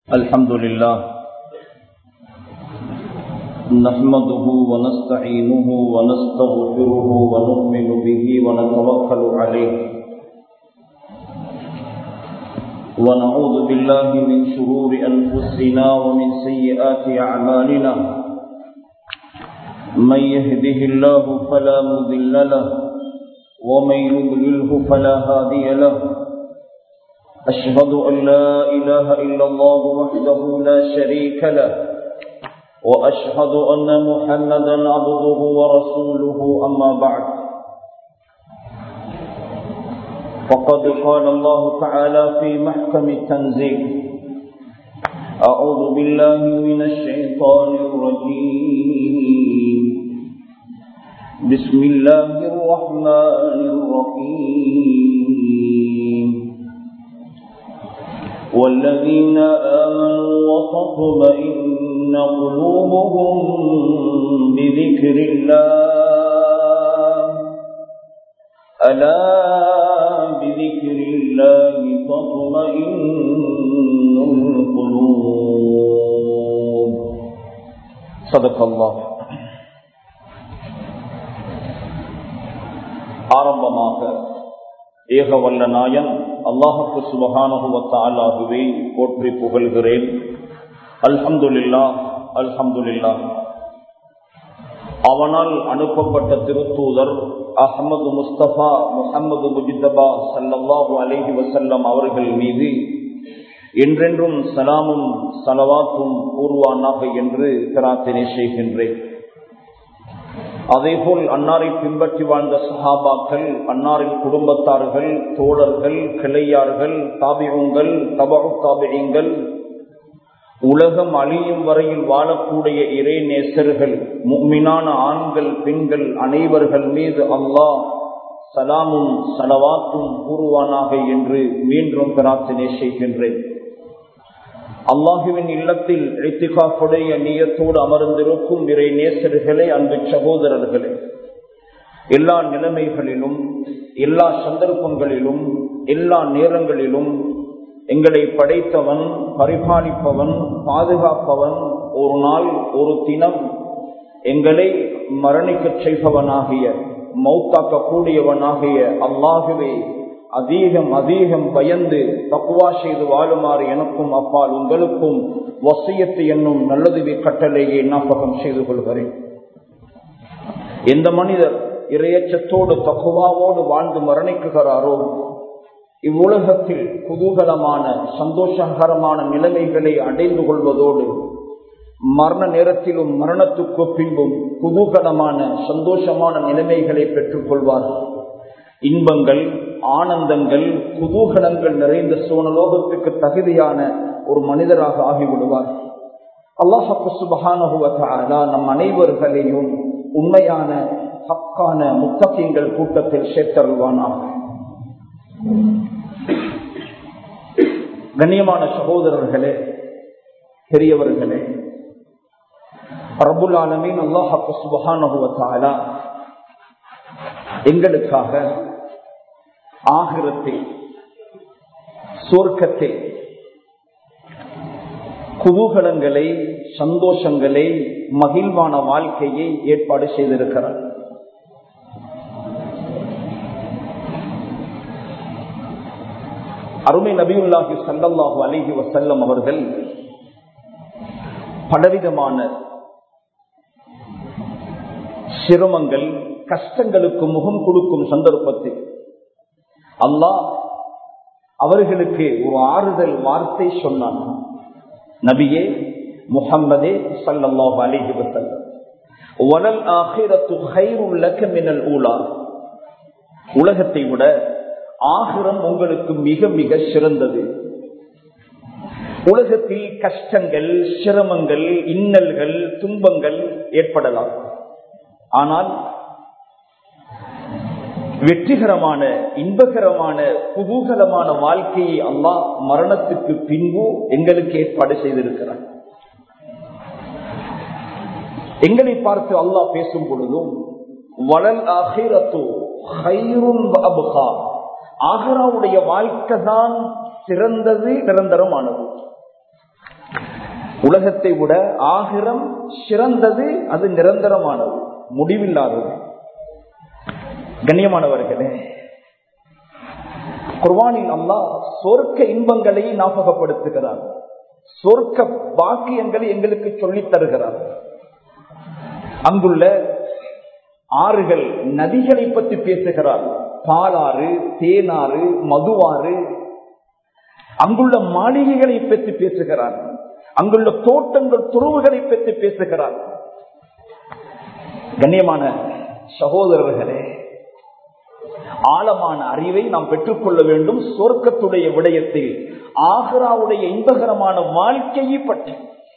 الحمد لله نحمده ونستعينه ونستغفره ونؤمن به ونتوكل عليه ونعوذ بالله من شرور أنفسنا ومن سيئات أعمالنا من يهده الله فلا مضل له ومن يضلله فلا هادي له أشهد أن لا إله إلا الله وحده لا شريك له وأشهد أن محمدا عبده ورسوله أما بعد فقد قال الله تعالى في محكم التنزيل أعوذ بالله من الشيطان الرجيم بسم الله الرحمن الرحيم والذين آمنوا وتطمئن قلوبهم بذكر الله ألا بذكر الله تطمئن القلوب صدق الله ஆரம்பமாக ஏக வல்ல நாயன் அல்லாஹுக்கு சுபகானுவத்தாலாகவே போற்றி புகழ்கிறேன் அல்ஹம்துல்லா அல்ஹம்துல்லா அவனால் அனுப்பப்பட்ட திருத்தூதர் அஹமது முஸ்தபா முகமது முஜிதபா சல்லல்லாஹு அலஹி வசல்லம் அவர்கள் மீது என்றென்றும் சலாமும் சலவாத்தும் கூறுவானாக என்று பிரார்த்தனை செய்கின்றேன் அதேபோல் அன்னாரை பின்பற்றி வாழ்ந்த சஹாபாக்கள் அன்னாரின் குடும்பத்தார்கள் தோழர்கள் கிளையார்கள் தாபிகங்கள் தபகு தாபிகங்கள் உலகம் அழியும் வரையில் வாழக்கூடிய இறை நேசர்கள் முக்மினான ஆண்கள் பெண்கள் அனைவர்கள் மீது அல்லாஹ் சலாமும் சலவாத்தும் கூறுவானாக என்று மீண்டும் பிரார்த்தனை செய்கின்றேன் அல்லாஹுவின் இல்லத்தில் ஐத்திகாப்புடைய நீயத்தோடு அமர்ந்திருக்கும் இறை நேசர்களே அன்பு சகோதரர்களே எல்லா நிலைமைகளிலும் எல்லா சந்தர்ப்பங்களிலும் எல்லா நேரங்களிலும் எங்களை படைத்தவன் பரிபாலிப்பவன் பாதுகாப்பவன் ஒரு நாள் ஒரு தினம் எங்களை மரணிக்கச் செய்பவனாகிய மௌத்தாக்கக்கூடியவனாகிய அல்லாகவே அதிகம் அதிகம் பயந்து தக்குவா செய்து வாழுமாறு எனக்கும் அப்பால் உங்களுக்கும் வசியத்து என்னும் நல்லதுவி கட்டளையை ஞாபகம் செய்து கொள்கிறேன் எந்த மனிதர் இரையச்சத்தோடு தக்குவாவோடு வாழ்ந்து மரணிக்குகிறாரோ இவ்வுலகத்தில் குதூகலமான சந்தோஷகரமான நிலைமைகளை அடைந்து கொள்வதோடு மரண நேரத்திலும் மரணத்துக்கு பின்பும் குதூகலமான சந்தோஷமான நிலைமைகளை பெற்றுக் கொள்வார்கள் இன்பங்கள் ஆனந்தங்கள் குதூகலங்கள் நிறைந்த சோனலோகத்துக்கு தகுதியான ஒரு மனிதராக ஆகிவிடுவார் அல்லாஹப்பு சுபகானுவத்தாலா நம் அனைவர்களையும் உண்மையான ஹக்கான முத்தகியங்கள் கூட்டத்தில் சேர்த்தருள்வானாக கண்ணியமான சகோதரர்களே பெரியவர்களே ரபுல் ஆலமீன் அல்லாஹப்பு சுபகானுவத்தாலா எங்களுக்காக ஆகிரத்தில் சொர்க்கத்தில் குதூகலங்களை சந்தோஷங்களை மகிழ்வான வாழ்க்கையை ஏற்பாடு செய்திருக்கிறார் அருமை நபியுல்லாஹி சல்லல்லாஹு அலிஹி வசல்லம் அவர்கள் பலவிதமான சிரமங்கள் கஷ்டங்களுக்கு முகம் கொடுக்கும் சந்தர்ப்பத்தில் அல்லாஹ் அவர்களுக்கு ஒரு ஆறுதல் வார்த்தை சொன்னான் நபியே முகம்மதே சல்லாஹ் அலிஹி வசல்லம் வலல் ஆகிரத்து ஹைருல்லக மினல் ஊலா உலகத்தை விட ஆகிரம் உங்களுக்கு மிக மிக சிறந்தது உலகத்தில் கஷ்டங்கள் சிரமங்கள் இன்னல்கள் துன்பங்கள் ஏற்படலாம் ஆனால் வெற்றிகரமான இன்பகரமான குதூகலமான வாழ்க்கையை அல்லாஹ் மரணத்துக்கு பின்பு எங்களுக்கு ஏற்பாடு செய்திருக்கிறார் எங்களை பார்த்து அல்லாஹ் பேசும் பொழுதும் வளல் ஆகிரத்தோ ஆகராவுடைய வாழ்க்கை தான் சிறந்தது நிரந்தரமானது உலகத்தை விட ஆகிரம் சிறந்தது அது நிரந்தரமானது முடிவில்லாதது கண்ணியமானவர்களே குர்வானில் அல்லாஹ் சொர்க்க இன்பங்களை ஞாபகப்படுத்துகிறார் சொர்க்க பாக்கியங்களை எங்களுக்கு சொல்லித் தருகிறார் அங்குள்ள ஆறுகள் நதிகளை பற்றி பேசுகிறார் பாலாறு தேனாறு மதுவாறு அங்குள்ள மாளிகைகளை பற்றி பேசுகிறார் அங்குள்ள தோட்டங்கள் துறவுகளை பற்றி பேசுகிறார் கண்ணியமான சகோதரர்களே ஆழமான அறிவை நாம் பெற்றுக்கொள்ள வேண்டும் சொர்க்கத்துடைய விடயத்தில் ஆகராவுடைய இன்பகரமான வாழ்க்கையை பற்றி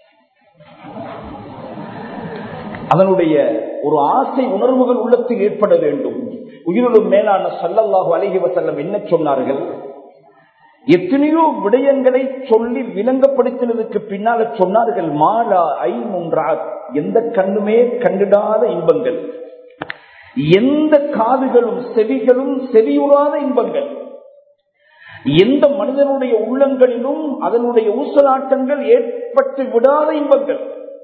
அதனுடைய ஒரு ஆசை உணர்வுகள் உள்ளத்தில் ஏற்பட வேண்டும் உயிரிலும் மேலான சல்லல்லாஹு அலைஹி வசல்லம் என்ன சொன்னார்கள் எத்தனையோ விடயங்களை சொல்லி விளங்கப்படுத்தினதுக்கு பின்னால சொன்னார்கள் மாலா ஐ முன்றா எந்த கண்ணுமே கண்டிடாத இன்பங்கள் எந்த காதுகளும் செவிகளும் செவியுறாத இன்பங்கள் எந்த மனிதனுடைய உள்ளங்களிலும் அதனுடைய ஊசலாட்டங்கள் ஏற்பட்டு விடாத இன்பங்கள்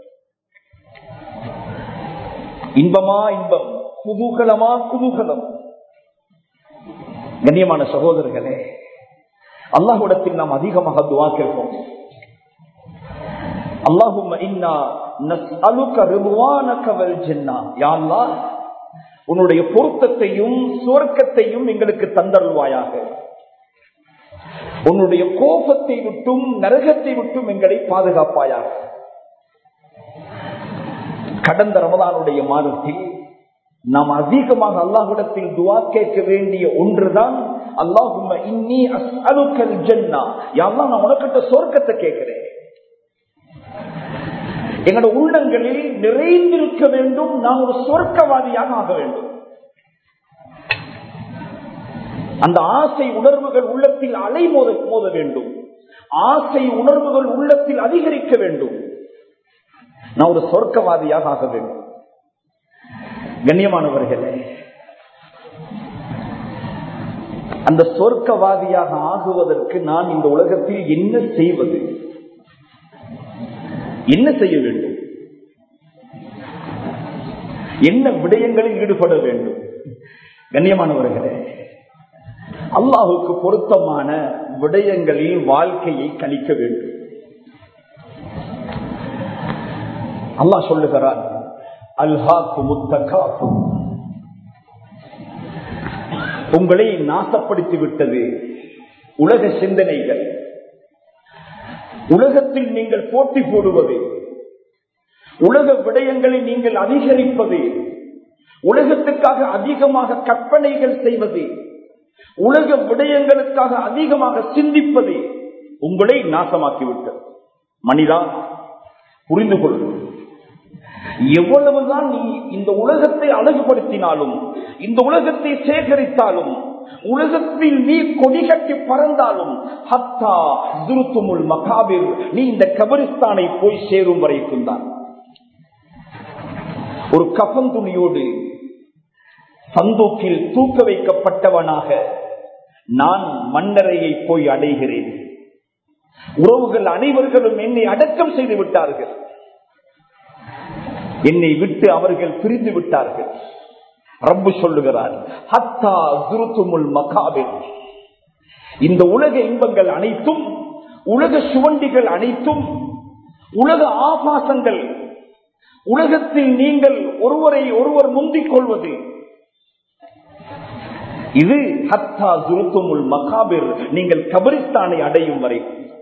இன்பமா இன்பம் குதூகலமா குதூகலம் கண்ணியமான சகோதரர்களே அல்லாஹுடத்தில் நாம் அதிகமாக துவா கேட்போம் அல்லாஹும் உன்னுடைய பொருத்தத்தையும் சுவர்க்கத்தையும் எங்களுக்கு தந்தருள்வாயாக உன்னுடைய கோபத்தை விட்டும் நரகத்தை விட்டும் எங்களை பாதுகாப்பாயாக கடந்த ரமதானுடைய மாதத்தில் நாம் அதிகமாக அல்லாஹிடத்தில் துவா கேட்க வேண்டிய ஒன்றுதான் அல்லாஹும் இன்னி அஸ்அலுக்கல் ஜன்னா யாரெல்லாம் நான் உனக்கிட்ட சொர்க்கத்தை கேட்கிறேன் எங்களோட உள்ளங்களில் நிறைந்திருக்க வேண்டும் நான் ஒரு சொர்க்கவாதியாக ஆக வேண்டும் அந்த ஆசை உணர்வுகள் உள்ளத்தில் அலை மோத மோத வேண்டும் ஆசை உணர்வுகள் உள்ளத்தில் அதிகரிக்க வேண்டும் நான் ஒரு சொர்க்கவாதியாக ஆக வேண்டும் கண்ணியமானவர்களே அந்த சொர்க்கவாதியாக ஆகுவதற்கு நான் இந்த உலகத்தில் என்ன செய்வது என்ன செய்ய வேண்டும் என்ன விடயங்களில் ஈடுபட வேண்டும் கண்ணியமானவர்களே அல்லாஹுக்கு பொருத்தமான விடயங்களில் வாழ்க்கையை கழிக்க வேண்டும் அல்லாஹ் சொல்லுகிறார் அல்ஹாக்கு முத்தகாப்பு உங்களை நாசப்படுத்தி விட்டது உலக சிந்தனைகள் உலகத்தில் நீங்கள் போட்டி போடுவது உலக விடயங்களை நீங்கள் அதிகரிப்பது உலகத்துக்காக அதிகமாக கற்பனைகள் செய்வது உலக விடயங்களுக்காக அதிகமாக சிந்திப்பது உங்களை நாசமாக்கிவிட்டது மனிதா புரிந்து கொள்ளும் எவ்வளவுதான் நீ இந்த உலகத்தை அழகுபடுத்தினாலும் இந்த உலகத்தை சேகரித்தாலும் உலகத்தில் நீ கொடி கட்டி பறந்தாலும் ஹத்தா துருத்துமுல் மகாபிர் நீ இந்த கபரிஸ்தானை போய் சேரும் வரைக்கும் தான் ஒரு கபன் துணியோடு சந்தூக்கில் தூக்க வைக்கப்பட்டவனாக நான் மன்னரையை போய் அடைகிறேன் உறவுகள் அனைவர்களும் என்னை அடக்கம் செய்து விட்டார்கள் என்னை விட்டு அவர்கள் பிரிந்து விட்டார்கள் ரப்பு சொல்லுகிறார் ஹத்தா துருத்துமுல் மகாபில் இந்த உலக இன்பங்கள் அனைத்தும் உலக சுவண்டிகள் அனைத்தும் உலக ஆபாசங்கள் உலகத்தில் நீங்கள் ஒருவரை ஒருவர் முந்திக் கொள்வது இது ஹத்தா துருத்துமுல் மகாபிர் நீங்கள் கபரிஸ்தானை அடையும் வரை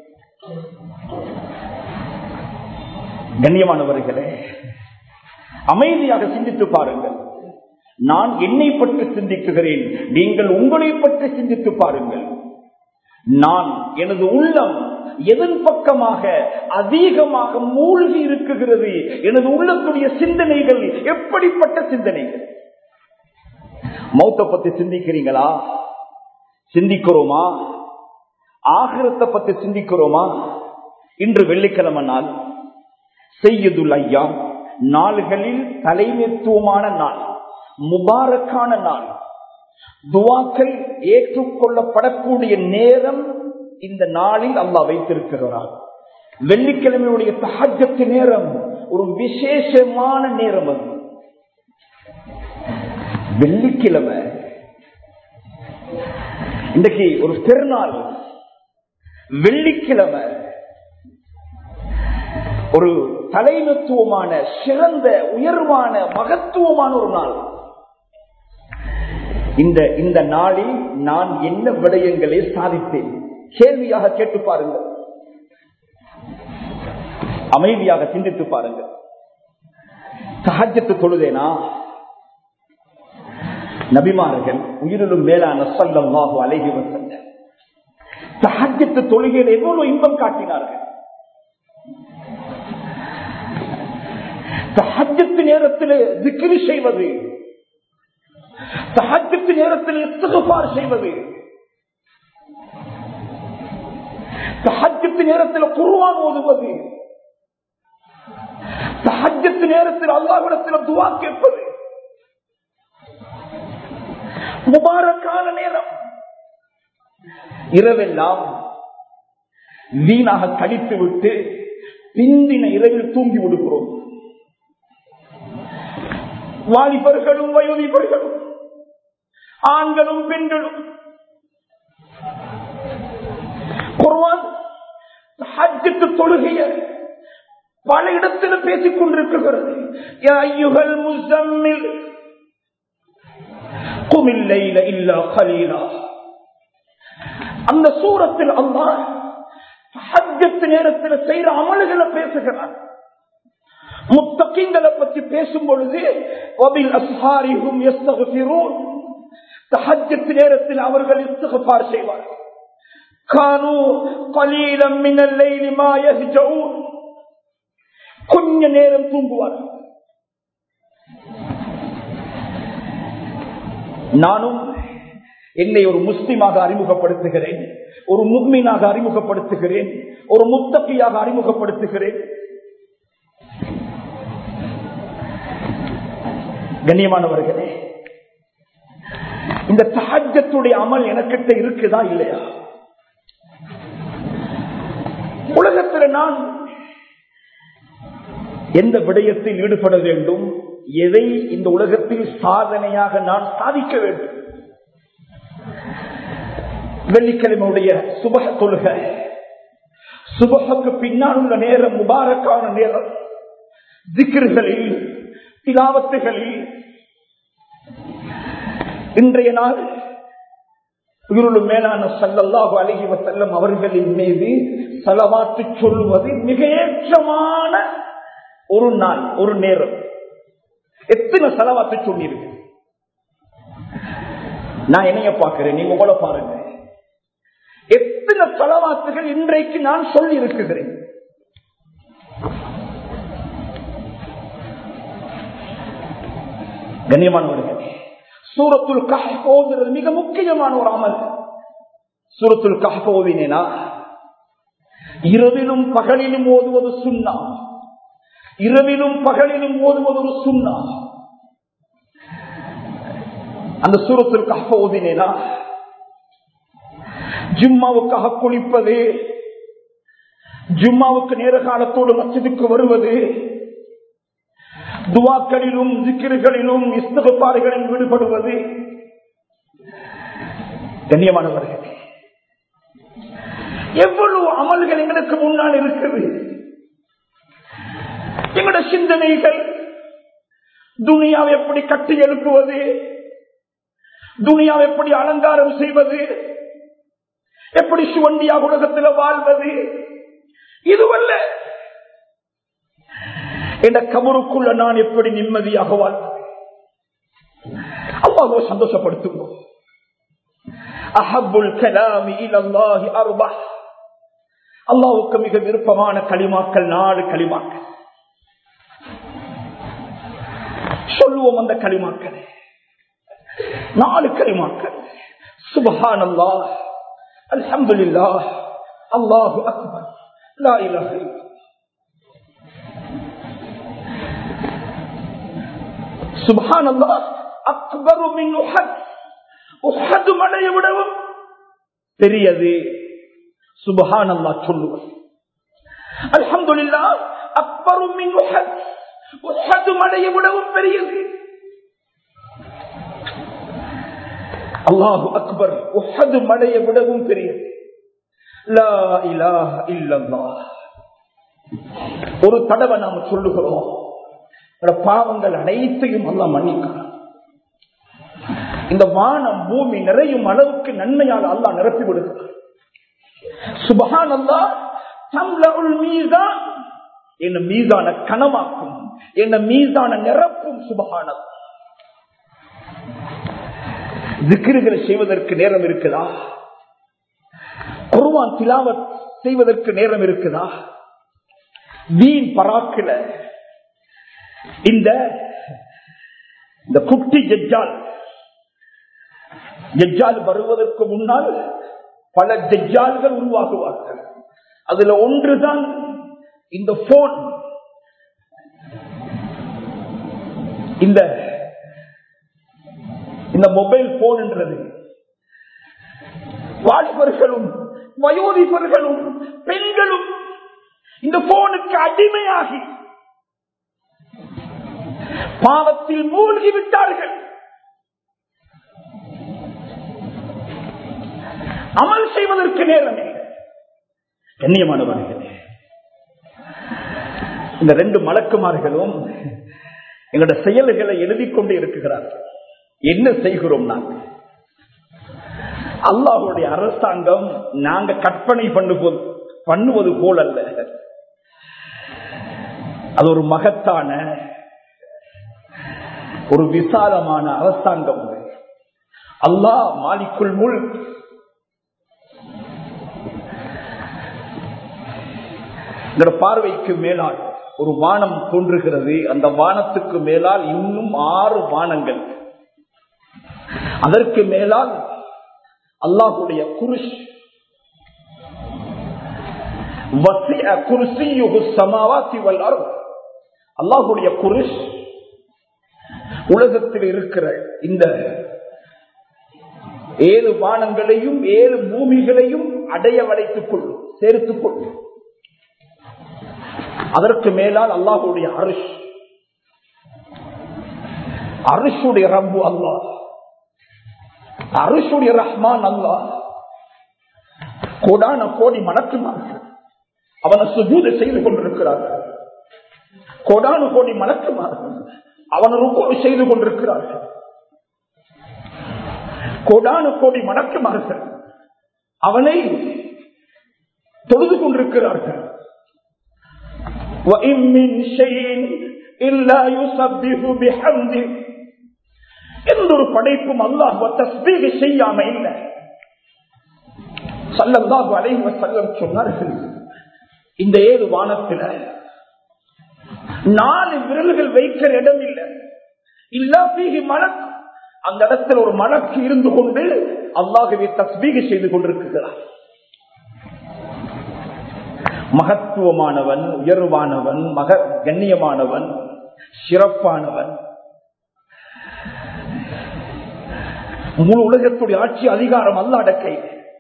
கண்ணியமானவர்களே அமைதியாக சிந்தித்து பாருங்கள் நான் என்னை பற்றி சிந்திக்குகிறேன் நீங்கள் உங்களை பற்றி சிந்தித்து பாருங்கள் நான் எனது உள்ளம் எதன் பக்கமாக அதிகமாக மூழ்கி இருக்குகிறது எனது உள்ளத்துடைய சிந்தனைகள் எப்படிப்பட்ட சிந்தனைகள் மௌத்த பத்தி சிந்திக்கிறீங்களா சிந்திக்கிறோமா ஆகிரத்தை பத்தி சிந்திக்கிறோமா இன்று வெள்ளிக்கிழமை நாள் செய்யுதுல் ஐயா நாள்களில் தலைமைத்துவமான நாள் முபாரக்கான நாள் துவாக்கள் ஏற்றுக்கொள்ளப்படக்கூடிய நேரம் இந்த நாளில் அல்லா வைத்திருக்கிறார் வெள்ளிக்கிழமையுடைய தகஜத்து நேரம் ஒரு விசேஷமான நேரம் அது வெள்ளிக்கிழமை இன்றைக்கு ஒரு பெருநாள் வெள்ளிக்கிழமை ஒரு தலைமைத்துவமான சிறந்த உயர்வான மகத்துவமான ஒரு நாள் இந்த இந்த நாளில் நான் என்ன விடயங்களை சாதித்தேன் கேள்வியாக கேட்டு பாருங்கள் அமைதியாக சிந்தித்து பாருங்கள் சஹஜத்து தொழுதேனா நபிமார்கள் உயிரிலும் மேலான சொல்லமாக அழகி வந்த சஹஜத்து தொழுகையில் எவ்வளவு இன்பம் காட்டினார்கள் தஹஜத்து நேரத்தில் திக்ரி செய்வது தஹஜத்து நேரத்தில் இஸ்திகுபார் செய்வது தஹஜத்து நேரத்தில் குருவான் ஓதுவது தஹஜத்து நேரத்தில் அல்லாஹ்விடத்தில் துவா கேட்பது முபாரக்கான நேரம் இரவெல்லாம் வீணாக கழித்து விட்டு பிந்தின இரவில் தூங்கி விடுகிறோம் வாலிபர்களும் வயோதிபர்களும் ஆண்களும் பெண்களும் குர்வான் ஹஜ்ஜுக்கு தொழுகைய பல இடத்தில் பேசிக் கொண்டிருக்கிறது யா ஐயுகல் முஸம்மில் குமில் லைல இல்லா கலீலா அந்த சூரத்தில் அல்லாஹ் ஹஜ்ஜத்து நேரத்தில் செய்யற அமல்களை பேசுகிறான் முத்தகிங்களை பற்றி பேசும் பொழுது வபில் அஸ்ஹாரிஹும் யஸ்தக்ஃபிரூன் தஹஜ்ஜத் நேரத்தில் அவர்கள் இஸ்திக்ஃபார் செய்வார்கள் கானு கலீலம் மினல் லைலி மா யஹ்ஜூன் கொஞ்ச நேரம் தூங்குவார்கள் நானும் என்னை ஒரு முஸ்லிமாக அறிமுகப்படுத்துகிறேன் ஒரு முக்மீனாக அறிமுகப்படுத்துகிறேன் ஒரு முத்தக்கியாக அறிமுகப்படுத்துகிறேன் கண்ணியமானவர்களே இந்த தஹஜத்துடைய அமல் எனக்கிட்ட இருக்குதா இல்லையா உலகத்தில் நான் எந்த விடயத்தில் ஈடுபட வேண்டும் எதை இந்த உலகத்தில் சாதனையாக நான் சாதிக்க வேண்டும் வெள்ளிக்கிழமையுடைய சுபக தொழுக சுபகுக்கு பின்னால் உள்ள நேரம் முபாரக்கான நேரம் திக்ருகளில் திலாவத்துகளில் இன்றைய நாள் இவருள் மேலான சல்லல்லாஹு அழகி வசல்லம் அவர்களின் மீது செலவாத்து சொல்லுவது மிக ஏற்றமான ஒரு நாள் ஒரு நேரம் எத்தனை செலவாத்து சொல்லியிருக்கு நான் என்னைய பார்க்கிறேன் நீங்க உங்களை பாருங்க எத்தனை செலவாத்துகள் இன்றைக்கு நான் சொல்லி இருக்குகிறேன் கண்ணியமானவர்களே சூரத்துல் கஹ் ஓதுறது மிக முக்கியமான ஒரு அமல் சூரத்துல் கஹ் ஓதினேனா இரவிலும் பகலிலும் ஓதுவது சுண்ணா இரவிலும் பகலிலும் ஓதுவது ஒரு சுண்ணா அந்த சூரத்தில் கஹ ஓதினேனா ஜும்மாவுக்காக குளிப்பது ஜும்மாவுக்கு நேர காலத்தோடு மசிதுக்கு வருவது துவாக்களிலும் சிக்கிரிகளிலும் இஸ்தகப்பாறுகளில் ஈடுபடுவது கண்ணியமானவர்கள் எவ்வளவு அமல்கள் எங்களுக்கு முன்னால் இருக்குது எங்களுடைய சிந்தனைகள் துனியாவை எப்படி கட்டி எழுப்புவது துனியாவை எப்படி அலங்காரம் செய்வது எப்படி சுவண்டியாக உலகத்தில் வாழ்வது இதுவல்ல என்ற கபருக்குள்ள நான் எப்படி நிம்மதியாக வாழ்வது அல்லாஹோ சந்தோஷப்படுத்துவோம் அஹபுல் கலாமி இலல்லாஹி அர்பா அல்லாவுக்கு மிக விருப்பமான களிமாக்கள் நாலு களிமாக்கள் சொல்லுவோம் அந்த களிமாக்கள் நாலு களிமாக்கள் சுபஹான் அல்லா அல்ஹம்துலில்லா அல்லாஹு அக்பர் லா இலாஹ இல்லல்லாஹ் சுபஹான் அல்லா அக்பரு மின் உஹத் உஹது மலையை விடவும் பெரியது சுபஹான் அல்லா சொல்லுவது அல்ஹம்துலில்லா அக்பரும் மின் உஹத் உஹது மலையை விடவும் பெரியது அல்லாஹு அக்பர் உஹது மலையை விடவும் பெரியது லா இலாஹ இல்லல்லாஹ் ஒரு தடவை நாம சொல்லுகிறோம் நம்முடைய பாவங்கள் அனைத்தையும் அல்லா மன்னிக்கிறான் இந்த வானம் பூமி நிறையும் அளவுக்கு நன்மையால் அல்லா நிரப்பி விடுகிறார் சுபஹான் அல்லா தம்லவுல் மீசான் என்ன மீசான கனமாக்கும் என்ன மீசான நிரப்பும் சுபஹான திக்கிறுகளை செய்வதற்கு நேரம் இருக்குதா குருவான் திலாவத் செய்வதற்கு நேரம் இருக்குதா வீண் பராக்கில இந்த இந்த குட்டி ஜெஜ்ஜால் ஜெஜ்ஜால் வருவதற்கு முன்னால் பல ஜெஜ்ஜால்கள் உருவாகுவார்கள் அதுல ஒன்றுதான் இந்த போன் இந்த இந்த மொபைல் போன் என்றது வாலிபர்களும் வயோதிபர்களும் பெண்களும் இந்த போனுக்கு அடிமையாகி பாவத்தில் மூழ்கி விட்டார்கள் அமல் செய்வதற்கு நேரமே கண்ணியமானவர்களே இந்த ரெண்டு மலக்குமார்களும் எங்களுடைய செயல்களை எழுதி கொண்டு இருக்கிறார்கள் என்ன செய்கிறோம் நாங்கள் அல்லாஹுடைய அரசாங்கம் நாங்க கற்பனை பண்ணுவது பண்ணுவது போல் அல்ல அது ஒரு மகத்தான ஒரு விசாலமான அரசாங்கம் அல்லாஹ் மாலிக்குள் முள் பார்வைக்கு மேலால் ஒரு வானம் தோன்றுகிறது அந்த வானத்துக்கு மேலால் இன்னும் ஆறு வானங்கள் அதற்கு மேலால் அல்லாஹுடைய குருஷ் அல்லாஹுடைய குருஷ் உலகத்தில் இருக்கிற இந்த ஏழு வானங்களையும் ஏழு பூமிகளையும் அடைய வளைத்துக் கொள்ளும் சேர்த்துக் கொள்ளும் அதற்கு மேலால் அல்லாஹுடைய அரிஷ் அரிஷுடைய ரப்பு அல்லாஹ் அரிஷுடைய ரஹ்மான் அல்லாஹ் கோடான கோடி மணக்குமார்கள் அவனை சுஜூத செய்து கொண்டிருக்கிறார்கள் கோடான கோடி மணக்குமார்கள் அவனை ருக்கோடு செய்து கொண்டிருக்கிறார்கள் கோடான கோடி மணக்குமார்கள் அவனை தொழுது கொண்டிருக்கிறார்கள் وَإِن مِّن شَيْءٍ إِلَّا يُسَبِّحُ بِحَمْدِهِ எந்த ஒரு படைப்பும் அல்லாஹ் தஸ்பீக செய்யாம இல்லை சல்லல்லாஹு அலைஹி வஸல்லம் சொன்னார்கள் இந்த ஏழு வானத்துல நாலு விரல்கள் வைக்கிற இடம் இல்லை இல்லா பீகி மலக் அந்த இடத்துல ஒரு மலக்கு இருந்து கொண்டு அல்லாஹுவை தஸ்பீக செய்து கொண்டிருக்கிறார் மகத்துவமானவன் உயர்வானவன் மக கண்ணியமானவன் சிறப்பானவன் முழு உலகத்துடைய ஆட்சி அதிகாரம் அல்ல அடக்கை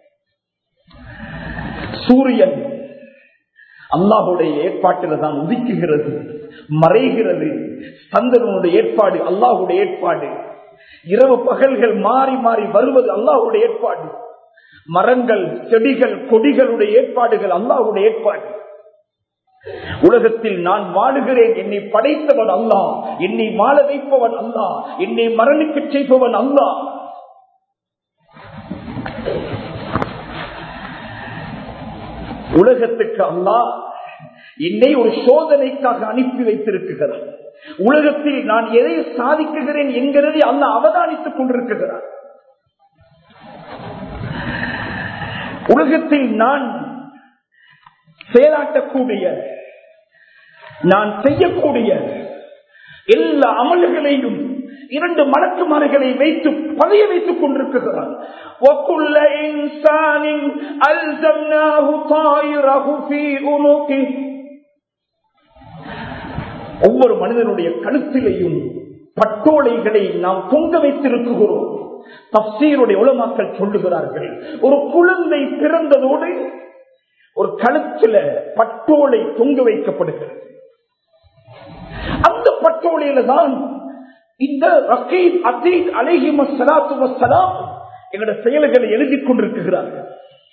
சூரியன் அல்லாஹுடைய ஏற்பாட்டில் தான் உதிக்குகிறது மறைகிறது சந்திரனுடைய ஏற்பாடு அல்லாஹுடைய ஏற்பாடு இரவு பகல்கள் மாறி மாறி வருவது அல்லாஹுடைய ஏற்பாடு மரங்கள் செடிகள் கொடிகளுடைய ஏற்பாடுகள் அல்லாஹுடைய ஏற்பாடு உலகத்தில் நான் வாழுகிறேன் என்னை படைத்தவன் அல்லா என்னை வாழ வைப்பவன் அல்லா என்னை மரணிக்க செய்பவன் அல்லா உலகத்துக்கு அல்லா என்னை ஒரு சோதனைக்காக அனுப்பி வைத்திருக்கிறார் உலகத்தில் நான் எதை சாதிக்குகிறேன் என்கிறதை அல்ல அவதானித்துக் கொண்டிருக்கிறார் உலகத்தில் நான் செயலாற்றக்கூடிய நான் செய்யக்கூடிய எல்லா அமல்களையும் இரண்டு மலக்குமார்களை வைத்து பதிய வைத்துக் கொண்டிருக்கிறார் ஒவ்வொரு மனிதனுடைய கழுத்திலையும் பட்டோலைகளை நாம் தொங்க வைத்திருக்கிறோம் தப்சீருடைய உலமாக்கள் சொல்லுகிறார்கள் ஒரு குழந்தை பிறந்ததோடு ஒரு கழுத்துல பட்டோலை தொங்க வைக்கப்படுகிறது அந்த பட்டோலையில தான் இந்த ரகீப் அதீத் அலைஹிம சலாத்து வசலாம் எங்களுடைய செயல்களை எழுதி கொண்டிருக்கிறார்கள்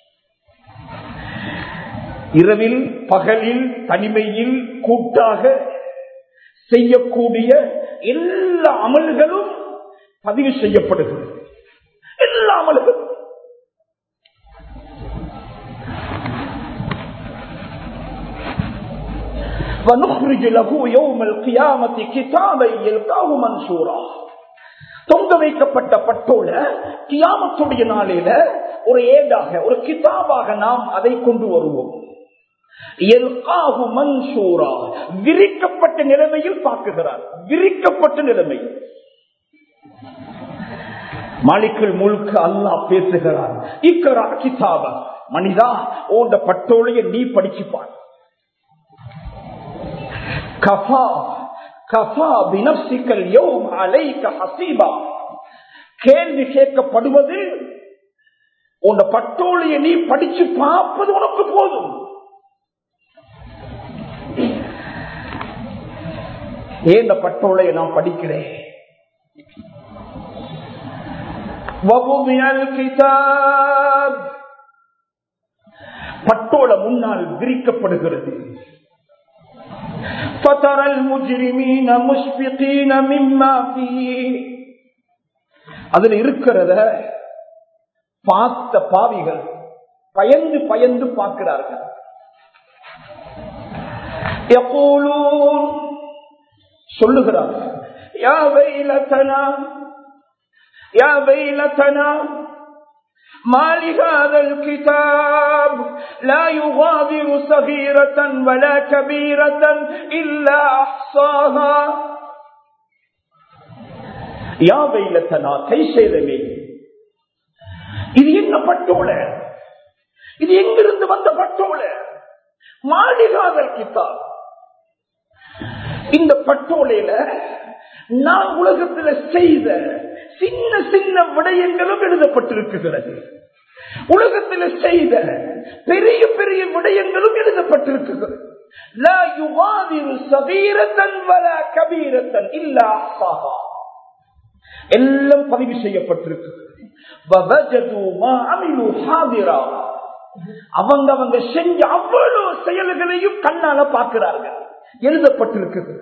இரவில் பகலில் தனிமையில் கூட்டாக செய்யக்கூடிய எல்லா அமல்களும் பதிவு செய்யப்படுகிறது எல்லா அமல்களும் ونخرج له يوم القيامة كتابا يلقاه منشورا தொங்க வைக்கப்பட்ட பட்டோல கியாமத்துடைய நாளில ஒரு ஏடாக ஒரு கிதாபாக நாம் அதை கொண்டு வருவோம் மன்சூரா விரிக்கப்பட்ட நிலைமையில் பார்க்குகிறார் விரிக்கப்பட்ட நிலைமை மாலிக்குள் முழுக்க அல்லாஹ் பேசுகிறார் இக்கரா கிதாப மனிதா ஓண்ட பட்டோலைய நீ படிச்சுப்பார் கஃபா கஃபா பினப்சிக்கல் யோம் அலைக்க ஹசீபா கேள்வி கேட்கப்படுவது உன் பட்டோலைய நீ படிச்சு பார்ப்பது உனக்கு போதும் ஏன் இந்த பட்டோலைய நான் படிக்கிறேன் பட்டோல முன்னால் விரிக்கப்படுகிறது فترى المجرمين مشفقين مما فيه அதுல இருக்கிறத பார்த்த பாவிகள் பயந்து பயந்து பார்க்கிறார்கள் يقولون சொல்லுகிறார்கள் யா வைலத்தனா யா வைலத்தனா ما لهذا الكتاب لا يغادر صغيرة ولا كبيرة إلا أحصاها يا ويلتنا கை செய்தமே இது என்ன பட்டோல இது எங்கிருந்து வந்த பட்டோல மாளிகாதல் கித்தாப் இந்த பட்டோலையில நான் உலகத்துல செய்த சின்ன சின்ன விடயங்களும் எழுதப்பட்டிருக்கிறது உலகத்தில் செய்த பெரிய பெரிய விடயங்களும் எழுதப்பட்டிருக்கிறது எல்லாம் பதிவு செய்யப்பட்டிருக்கிறது அவங்க அவங்க செஞ்ச அவ்வளவு செயல்களையும் கண்ணால பார்க்கிறார்கள் எழுதப்பட்டிருக்கிறது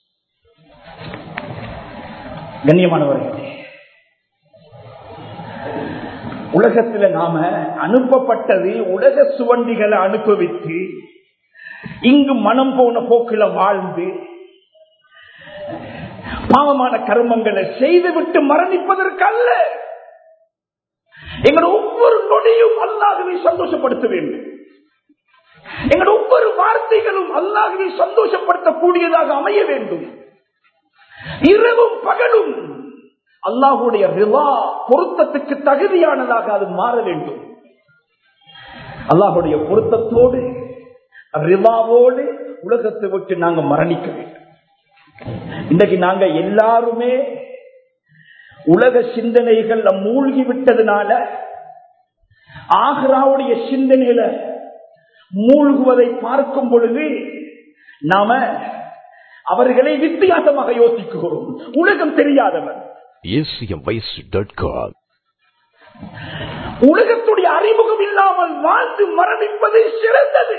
கண்ணியமானவர்களே உலகத்துல நாம அனுப்பப்பட்டது உலக சுவண்டிகளை அனுப்பவித்து இங்கு மனம் போன போக்கில வாழ்ந்து பாவமான கர்மங்களை செய்துவிட்டு மரணிப்பதற்கு அல்ல எங்கள் ஒவ்வொரு நொடியும் அல்லாகவே சந்தோஷப்படுத்த வேண்டும் எங்கள் ஒவ்வொரு வார்த்தைகளும் அல்லாகவே சந்தோஷப்படுத்தக்கூடியதாக அமைய வேண்டும் இரவும் பகலும் அல்லாஹுடைய ரிவா பொருத்தத்துக்கு தகுதியானதாக அது மாற வேண்டும் அல்லாஹுடைய பொருத்தத்தோடு ரிவாவோடு உலகத்தை விட்டு நாங்க மரணிக்க வேண்டும் இன்றைக்கு நாங்க எல்லாருமே உலக சிந்தனைகள் மூழ்கி விட்டதுனால ஆக்ராவுடைய சிந்தனையில மூழ்குவதை பார்க்கும் பொழுது நாம அவர்களை வித்தியாசமாக யோசிக்கிறோம் உலகம் தெரியாதவர் acmvoice.com உலகத்துடைய அறிமுகம் இல்லாமல் வாழ்ந்து மரணிப்பது சிறந்தது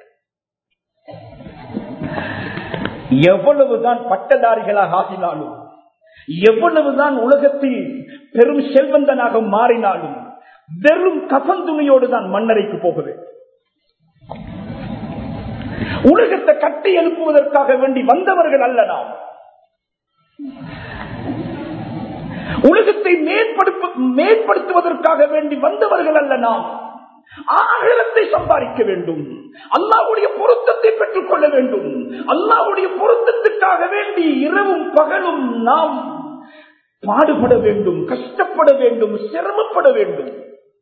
எவ்வளவுதான் பட்டதாரிகளாக ஆகினாலும் எவ்வளவுதான் உலகத்தில் பெரும் செல்வந்தனாக மாறினாலும் வெறும் கசந்துணியோடு தான் மன்னரைக்கு போகுது உலகத்தை கட்டி எழுப்புவதற்காக வேண்டி வந்தவர்கள் அல்ல நாம் உலகத்தை மேம்படுத்த மேம்படுத்துவதற்காக வேண்டி வந்தவர்கள் அல்ல நாம் ஆகலத்தை சம்பாதிக்க வேண்டும் அல்லாவுடைய பொருத்தத்தை பெற்றுக் கொள்ள வேண்டும் அல்லாவுடைய பொருத்தத்துக்காக வேண்டி இரவும் பகலும் நாம் பாடுபட வேண்டும் கஷ்டப்பட வேண்டும் சிரமப்பட வேண்டும்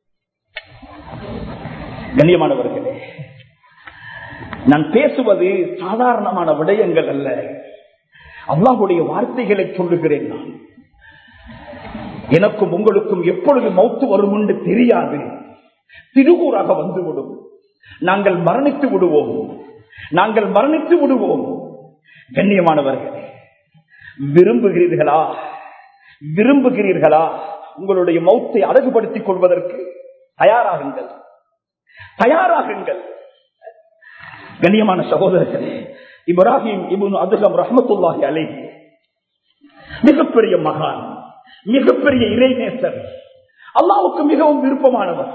கண்ணியமானவர்களே நான் பேசுவது சாதாரணமான விடயங்கள் அல்ல அல்லாஹுடைய வார்த்தைகளை சொல்லுகிறேன் நான் எனக்கும் உங்களுக்கும் எப்பொழுது மௌத்து வரும் என்று தெரியாது திருகூறாக வந்துவிடும் நாங்கள் மரணித்து விடுவோம் நாங்கள் மரணித்து விடுவோம் கண்ணியமானவர்களே விரும்புகிறீர்களா விரும்புகிறீர்களா உங்களுடைய மௌத்தை அழகுபடுத்திக் கொள்வதற்கு தயாராகுங்கள் தயாராகுங்கள் கண்ணியமான சகோதரர்களே இப்ராஹிம் இபுன் அதுகம் ரஹமத்துல்லாஹி அலை மிகப்பெரிய மகான் மிகப்பெரிய இறைநேசர் அல்லாவுக்கு மிகவும் விருப்பமானவர்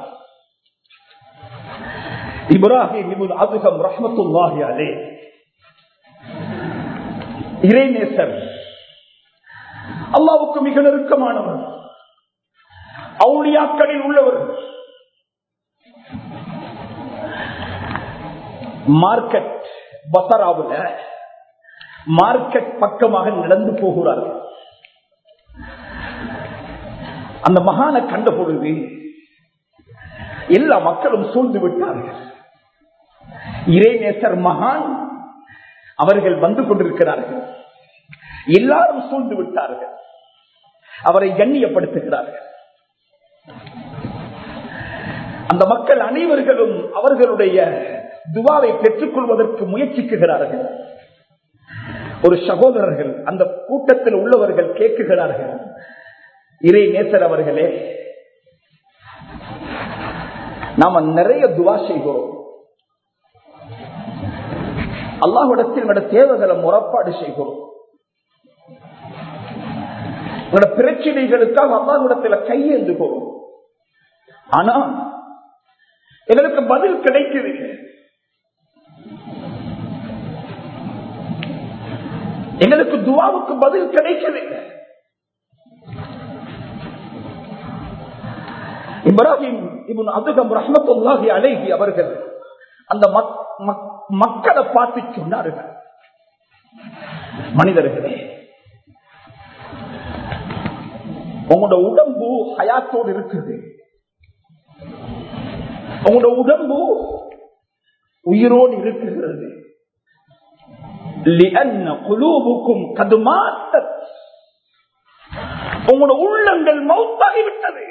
இப்ராஹிம் இபுன் அதுகம் ரஹமத்துல்லாஹி அலே இறைநேசர் அல்லாவுக்கு மிக நெருக்கமானவர் அவுளியாக்களில் உள்ளவர் மார்க்கெட் பசராவுல மார்க்கெட் பக்கமாக நடந்து போகிறார்கள் அந்த மகானை கண்ட பொழுது எல்லா மக்களும் சூழ்ந்து விட்டார்கள் இறைநேசர் மகான் அவர்கள் வந்து கொண்டிருக்கிறார்கள் எல்லாரும் சூழ்ந்து விட்டார்கள் அவரை கண்ணியப்படுத்துகிறார்கள் அந்த மக்கள் அனைவர்களும் அவர்களுடைய துவாவை பெற்றுக் கொள்வதற்கு முயற்சிக்குகிறார்கள் ஒரு சகோதரர்கள் அந்த கூட்டத்தில் உள்ளவர்கள் கேட்குகிறார்கள் இறை நேசர் அவர்களே நாம நிறைய துவா செய்கிறோம் அல்லாஹிடத்தில் எங்களோட தேவைகளை முறப்பாடு செய்கிறோம் எங்களோட பிரச்சனைகளுக்காக அல்லாஹிடத்துல கையேந்துகிறோம் ஆனா எங்களுக்கு பதில் கிடைக்குது எங்களுக்கு துவாவுக்கு பதில் கிடைக்கவில்லை இப்ராஹிம் இவன் அதுகம் ரஹமத்துல்லாஹி அழகி அவர்கள் அந்த மக்களை பார்த்து சொன்னார்கள் மனிதர்களே உங்களோட உடம்பு ஹயாத்தோடு இருக்குது உங்களோட உடம்பு உயிரோடு இருக்குகிறது உங்களோட உள்ளங்கள் மௌத்தாகிவிட்டது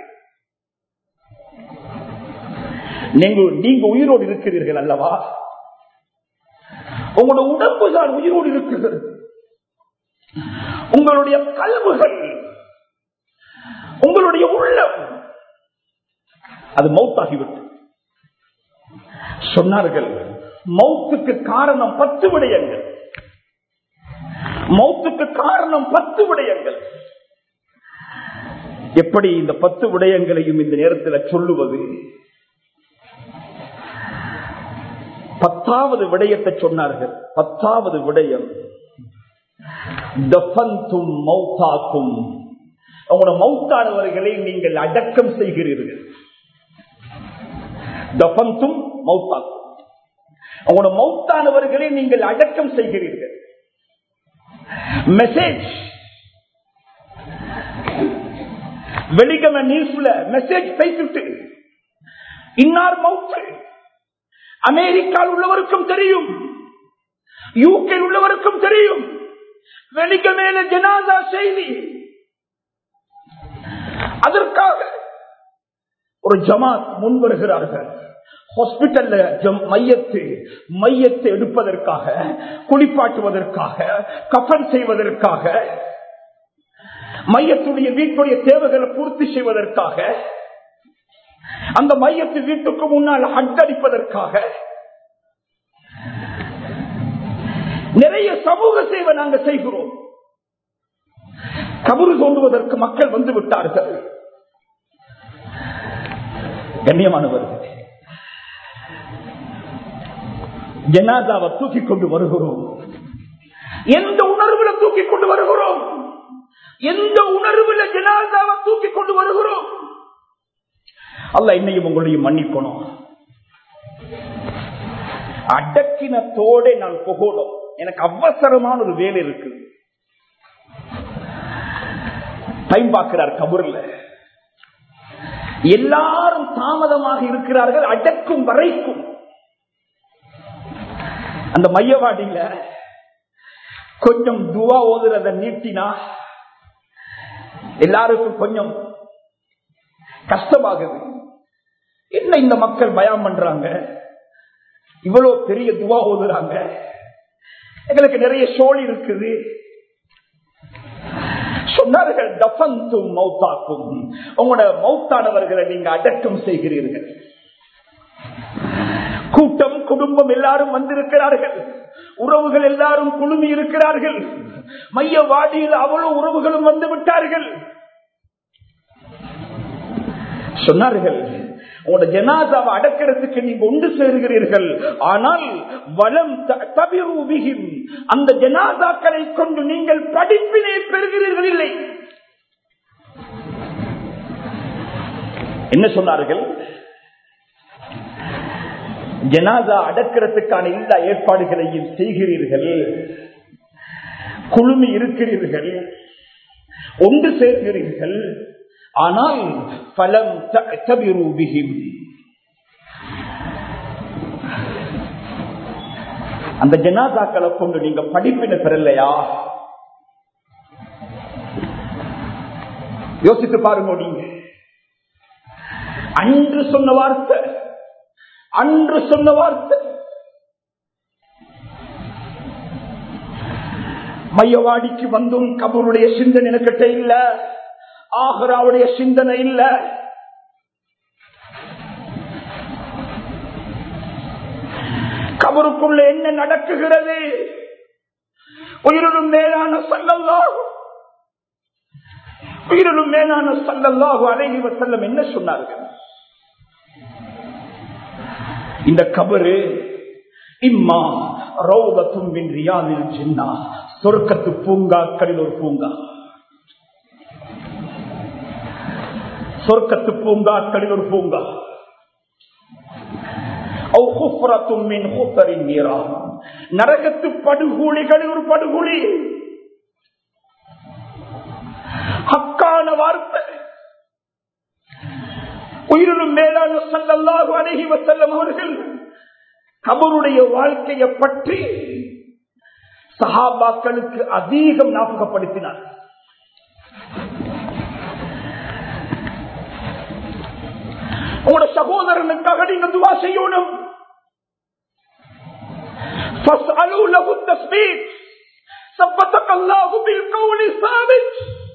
நீங்க நீங்க உயிரோடு இருக்கிறீர்கள் அல்லவா உங்களோட உடம்பு தான் உயிரோடு இருக்கிறது உங்களுடைய கல்வுகள் உங்களுடைய உள்ளம் அது மௌத்தாகிவிட்டது சொன்னார்கள் மௌத்துக்கு காரணம் பத்து விடயங்கள் மௌத்துக்கு காரணம் பத்து விடயங்கள் எப்படி இந்த பத்து விடயங்களையும் இந்த நேரத்தில் சொல்லுவது பத்தாவது விடயத்தை சொன்னார்கள் பத்தாவது விடயம் தஃபந்தும் மௌத்தாக்கும் உங்களோட மௌத்தானவர்களை நீங்கள் அடக்கம் செய்கிறீர்கள் தஃபந்தும் மௌத்தாக்கும் உங்களோட மௌத்தானவர்களை நீங்கள் அடக்கம் செய்கிறீர்கள் மெசேஜ் வெளிகம நியூஸ்ல மெசேஜ் பேசிட்டு இன்னார் மவுத்து அமெரிக்காவில் உள்ளவருக்கும் தெரியும் யூகே உள்ளவருக்கும் தெரியும் வெளிக்க மேல ஜனாதா செய்தி அதற்காக ஒரு ஜமாத் முன் வருகிறார்கள் ஹாஸ்பிட்டல்ல மையத்து மையத்தை எடுப்பதற்காக குளிப்பாட்டுவதற்காக கஃபன் செய்வதற்காக மையத்துடைய வீட்டுடைய தேவைகளை பூர்த்தி செய்வதற்காக அந்த மையத்து வீட்டுக்கு முன்னால் அட்டடிப்பதற்காக நிறைய சமூக சேவை நாங்கள் செய்கிறோம் கபரு தோன்றுவதற்கு மக்கள் வந்து விட்டார்கள் கண்ணியமானவர்கள் ஜனாதாவை தூக்கி கொண்டு வருகிறோம் எந்த உணர்வுல தூக்கி கொண்டு வருகிறோம் எந்த உணர்வுல ஜனாதாவை தூக்கி கொண்டு வருகிறோம் அல்ல என்னையும் உங்களையும் மன்னிக்கணும் அடக்கினத்தோட நான் புகழும் எனக்கு அவசரமான ஒரு வேலை இருக்கு டைம் பார்க்கிறார் கபூர்ல எல்லாரும் தாமதமாக இருக்கிறார்கள் அடக்கும் வரைக்கும் அந்த மையவாடியில கொஞ்சம் துவா ஓதுறத நீட்டினா எல்லாருக்கும் கொஞ்சம் கஷ்டமாகுது என்ன இந்த மக்கள் பயம் பண்றாங்க இவ்வளவு பெரிய துவா ஓதுறாங்க எங்களுக்கு நிறைய சோழி இருக்குது சொன்னார்கள் தபந்தும் மௌத்தாக்கும் உங்களோட மௌத்தானவர்களை நீங்க அடக்கம் செய்கிறீர்கள் கூட்டம் குடும்பம் எல்லாரும் வந்திருக்கிறார்கள் உறவுகள் எல்லாரும் குழுமி இருக்கிறார்கள் மைய வாடியில் அவ்வளவு உறவுகளும் வந்து விட்டார்கள் சொன்னார்கள் உங்களோட ஜனாதாவை அடக்கிறதுக்கு நீங்க ஒன்று சேருகிறீர்கள் ஆனால் வளம் தபிரூபிகிம் அந்த ஜனாதாக்களை கொண்டு நீங்கள் படிப்பினை பெறுகிறீர்கள் இல்லை என்ன சொன்னார்கள் ஜனாதா அடக்கிறதுக்கான எல்லா ஏற்பாடுகளையும் செய்கிறீர்கள் குழுமி இருக்கிறீர்கள் ஒன்று சேர்கிறீர்கள் ஆனால் பலம் தபிரூபிகிம் அந்த ஜனாதாக்களை கொண்டு நீங்க படிப்பினை பெறலையா யோசித்து பாருங்க நீங்க அன்று சொன்ன வார்த்தை அன்று சொன்ன வார்த்தை மையவாடிக்கு வந்தும் கபருடைய சிந்தனை எனக்கிட்ட இல்ல ஆகராவுடைய சிந்தனை இல்ல கபருக்குள்ள என்ன நடக்குகிறது உயிரிலும் மேலான சல்லல்லாஹு உயிரிலும் மேலான சல்லல்லாஹு அலைஹி வஸல்லம் என்ன சொன்னார்கள் இந்த கபரு இம்மா ரௌதத்தும் மின் ரியாதில் ஜின்னா சொர்க்கத்து பூங்காக்களில் ஒரு பூங்கா சொர்க்கத்து பூங்காக்களில் ஒரு பூங்கா நரகத்து படுகூலிகளில் ஒரு படுகொலி ஹக்கான வார்த்தை உயிரிலும் மேலான சல்லல்லாஹு அழகி வசல்லம் அவர்கள் கபருடைய வாழ்க்கையை பற்றி சஹாபாக்களுக்கு அதிகம் ஞாபகப்படுத்தினார் உங்களோட சகோதரனுக்காக நீங்க துவா செய்யணும் فاسألوا له التثبيت ثبتك الله بالقول الثابت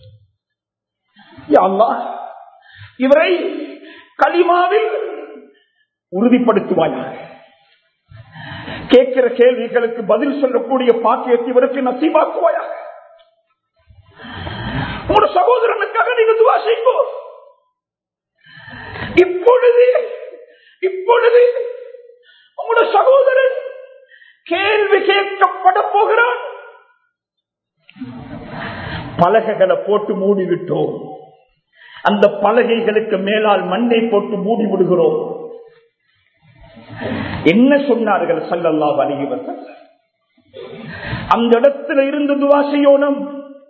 يا الله இவரை களிமாவில் உறுதிப்படுத்துவாயாக கேட்கிற கேள்விகளுக்கு பதில் சொல்லக்கூடிய பாக்கியத்தை இவருக்கு நசீபாக்குவாயாக உங்களோட சகோதரனுக்காக நீங்க துவா செய்யுங்க இப்பொழுது இப்பொழுது உங்களோட சகோதரன் கேள்வி கேட்கப்பட போகிறான் பலகைகளை போட்டு மூடிவிட்டோம் அந்த பலகைகளுக்கு மேலால் மண்ணை போட்டு மூடி விடுகிறோம் என்ன சொன்னார்கள் சல்லல்லா வலிவர் அந்த இடத்துல இருந்து துவா செய்யணும்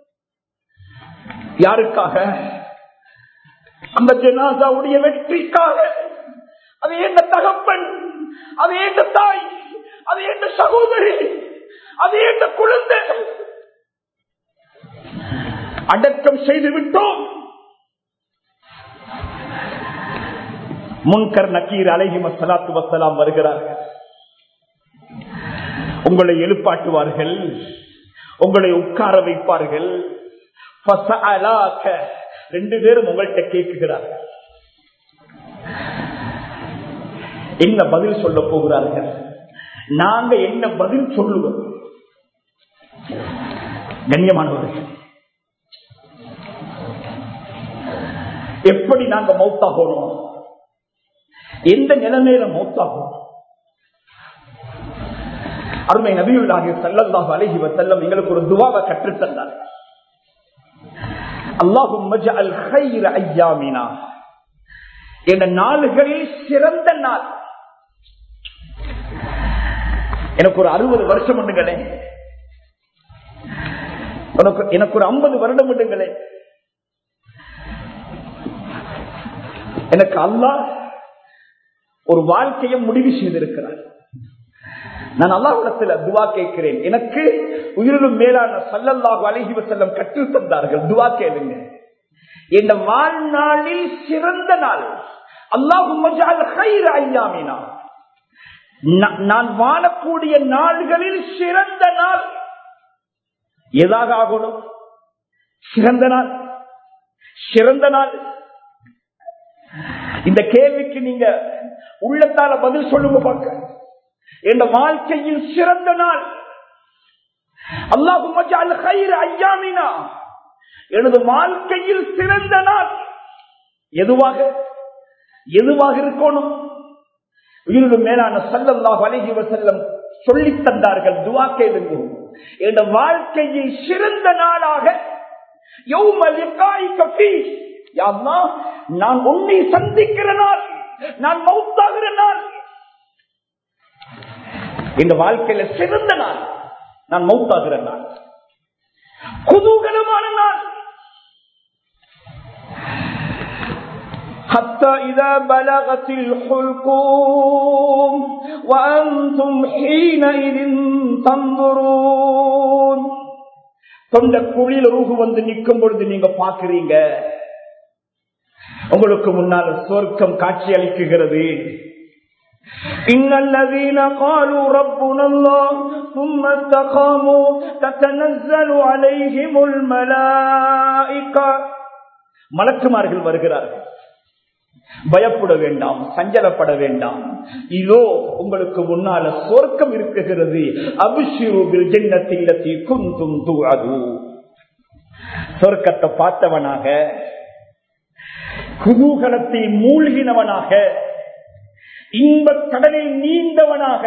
யாருக்காக அந்த ஜனாதாவுடைய வெற்றிக்காக அது என்ன தகப்பன் அது என்ன தாய் அது என்ன சகோதரி அது என்ன குழந்தை அடக்கம் செய்து விட்டோம் முன்கர் நக்கீர் அலஹி மசலாத்து வசலாம் வருகிறார்கள் உங்களை எழுப்பாட்டுவார்கள் உங்களை உட்கார வைப்பார்கள் ரெண்டு பேரும் உங்கள்கிட்ட கேட்குகிறார்கள் என்ன பதில் சொல்ல போகிறார்கள் நாங்க என்ன பதில் சொல்லுவோம் கண்ணியமானவர்கள் எப்படி நாங்க மௌத்தாகணும் எந்த நிலைமையில மௌத்தாகும் அருமை நபியுள்ளாக செல்லல்லாக அழகி செல்லம் எங்களுக்கு ஒரு துவாவை கற்றுத்தந்தார் அல்லாஹும் ஐயாமினா என்ற நாளுகளில் சிறந்த நாள் எனக்கு ஒரு அறுபது வருஷம் உண்டுங்களே உனக்கு எனக்கு ஒரு ஐம்பது வருடம் உண்டுங்களே எனக்கு அல்லாஹ் ஒரு வாழ்க்கையை முடிவு செய்திருக்கிறார் நான் அல்லாஹிடத்தில் துவா கேட்கிறேன் எனக்கு உயிரிலும் மேலான சல்லல்லாஹு அழகி செல்லம் கற்று தந்தார்கள் துவா கேளுங்க இந்த வாழ்நாளில் சிறந்த நாள் அல்லாஹு ஐயாமினா நா- நான் வாழக்கூடிய நாள்களில் சிறந்த நாள் எதாக ஆகணும் சிறந்த நாள் சிறந்த நாள் இந்த கேள்விக்கு நீங்க உள்ளத்தால பதில் சொல்லுங்க பார்க்க என் வாழ்க்கையில் சிறந்த நாள் அல்லாஹும் ஐயாமினா எனது வாழ்க்கையில் சிறந்த நாள் எதுவாக எதுவாக இருக்கணும் உயிரிழு மேலான சல்லல்லாஹு அலைஹி வஸல்லம் சொல்லித் தந்தார்கள் துவா கேளுங்க என் வாழ்க்கையில் சிறந்த நாளாக யௌம லிகாயிக ஃபீ. யா அல்லாஹ், நான் உன்னை சந்திக்கிற நாள் நான் மௌத்தாகிற நாள் இந்த வாழ்க்கையில சிறந்த நாள் நான் மௌத்தாகிற நாள் குதூகலமான நாள் حتى إذا بلغت الحلقوم وأنتم حينئذ تنظرون தொண்ட குழியில் ரூகு வந்து நிற்கும் பொழுது நீங்க பாக்குறீங்க உங்களுக்கு முன்னால் சொர்க்கம் காட்சி அளிக்குகிறது إن الذين قالوا ربنا الله ثم استقاموا تتنزل عليهم الملائكة மலக்குமார்கள் வருகிறார்கள் பயப்பட வேண்டாம் சஞ்சலப்பட வேண்டாம் இதோ உங்களுக்கு முன்னால சொர்க்கம் இருக்குகிறது அபிஷிருபில் ஜென்னத்தில்லத்தி குந்தும் தூது சொர்க்கத்தை பார்த்தவனாக குதூகலத்தை மூழ்கினவனாக இன்பக் கடலில் நீந்தவனாக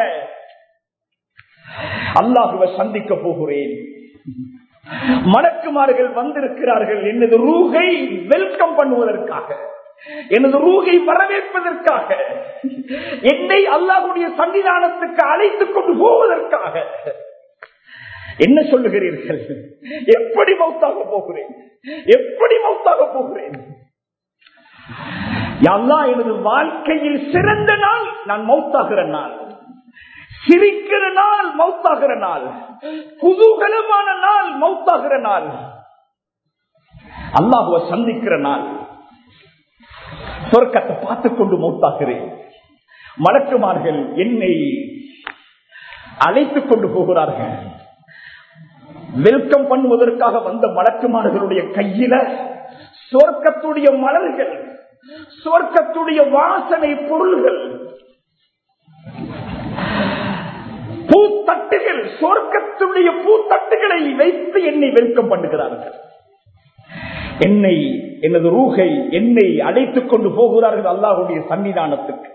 அல்லாஹுவை சந்திக்க போகிறேன் மலக்குமார்கள் வந்திருக்கிறார்கள் எனது ரூகை வெல்கம் பண்ணுவதற்காக எனது ரூகை வரவேற்பதற்காக என்னை அல்லாஹுடைய சன்னிதானத்துக்கு அழைத்துக் கொண்டு போவதற்காக என்ன சொல்லுகிறீர்கள் எப்படி மௌத்தாக போகிறேன் எப்படி மௌத்தாக போகிறேன் அல்லா எனது வாழ்க்கையில் சிறந்த நாள் நான் மௌத்தாகிற நாள் சிரிக்கிற நாள் மௌத்தாகிற நாள் குதூகலமான நாள் மௌத்தாகிற நாள் அல்லாஹுவ சந்திக்கிற நாள் சொர்க்கத்தை பார்த்துக் கொண்டு மௌத்தாகிறேன் மலக்குமார்கள் என்னை அழைத்துக் கொண்டு போகிறார்கள் வெல்கம் பண்ணுவதற்காக வந்த மலக்குமார்களுடைய கையில சொர்க்கத்துடைய மலர்கள் சொர்க்கத்துடைய வாசனை பொருள்கள் பூத்தட்டுகள் சொர்க்கத்துடைய பூத்தட்டுகளை வைத்து என்னை வெல்கம் பண்ணுகிறார்கள் என்னை எனது ரூகை என்னை அழைத்துக் கொண்டு போகிறார்கள் அல்லாஹுடைய சன்னிதானத்துக்கு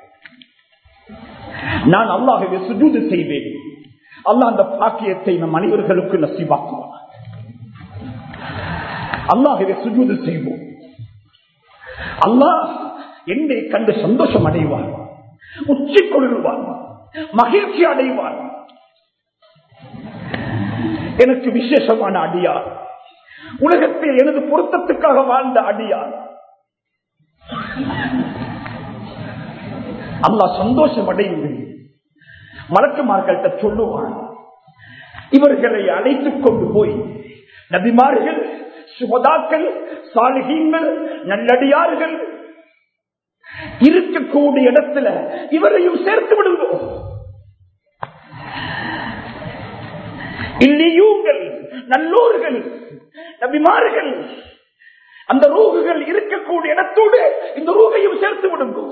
நான் அல்லாஹுடைய சுஜூது செய்வேன் அல்லாஹ் அந்த பாக்கியத்தை நம் அனைவர்களுக்கு நசிவாக்குவார் அல்லாஹுடைய சுஜூது செய்வோம் அல்லாஹ் என்னை கண்டு சந்தோஷம் அடைவார் உச்சி கொள்வார் மகிழ்ச்சி அடைவார் எனக்கு விசேஷமான அடியார் உலகத்தில் எனது பொருத்தத்துக்காக வாழ்ந்த அடியார் அல்லாஹ் சந்தோஷம் அடைந்து மலக்குமார்கள்ட்ட சொல்லுவான் இவர்களை அழைத்துக் கொண்டு போய் நபிமார்கள் சுகதாக்கள் சாலிகீங்கள் நல்லடியார்கள் இருக்கக்கூடிய இடத்துல இவரையும் சேர்த்து விடுவோம் இல்லையூங்கள் நல்லோர்கள் நபிமார்கள் அந்த ரூகுகள் இருக்கக்கூடிய இடத்தோடு இந்த ரூகையும் சேர்த்து விடுவோம்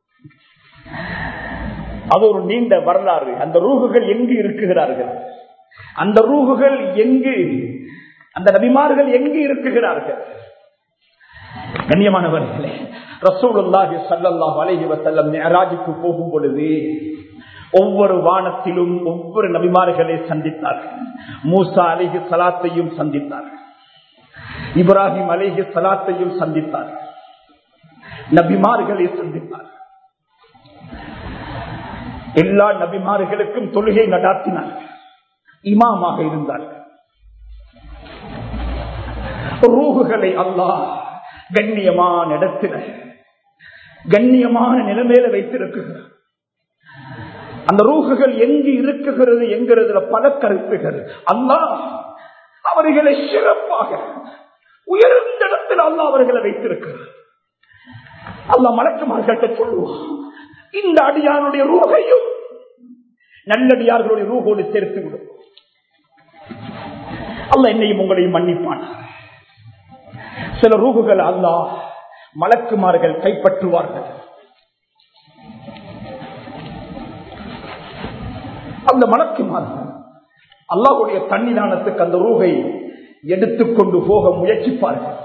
அது ஒரு நீண்ட வரலாறு அந்த ரூகுகள் எங்கு இருக்குகிறார்கள் அந்த ரூகுகள் எங்கு அந்த நபிமார்கள் எங்கு இருக்குகிறார்கள் கண்ணியமானவர்களே ரசூலுல்லாஹி ஸல்லல்லாஹு அலைஹி வஸல்லம் மிஅராஜுக்கு போகும் பொழுது ஒவ்வொரு வானத்திலும் ஒவ்வொரு நபிமார்களை சந்தித்தார்கள் மூசா அலிஹி சலாத்தையும் சந்தித்தார்கள் இப்ராஹிம் அலிஹி சலாத்தையும் சந்தித்தார்கள் நபிமார்களை சந்தித்தார்கள் எல்லா நபிமார்களுக்கும் தொழுகை நடாத்தினார்கள் இமாமாக இருந்தார்கள் ரூகுகளை அல்லாஹ் கண்ணியமான இடத்துல கண்ணியமான நிலைமையில வைத்திருக்கிறார் அந்த ரூகுகள் எங்கு இருக்குகிறது என்கிறதுல பல கருத்துகள் அல்லாஹ் அவர்களை சிறப்பாக உயர்ந்த இடத்தில் அல்லாஹ் அவர்களை வைத்திருக்கிறார் அல்லாஹ் மலக்குமார்கிட்ட சொல்லுவான் இந்த அடியானுடைய ரூகையும் நல்லடியார்களுடைய ரூகோடு சேர்த்து விடும் அல்ல என்னையும் உங்களையும் மன்னிப்பான் சில ரூகுகள் அல்லாஹ் மலக்குமார்கள் கைப்பற்றுவார்கள் அந்த மலக்குமார்கள் அல்லாஹுடைய தன்னிதானத்துக்கு அந்த ரூகை எடுத்துக்கொண்டு போக முயற்சிப்பார்கள்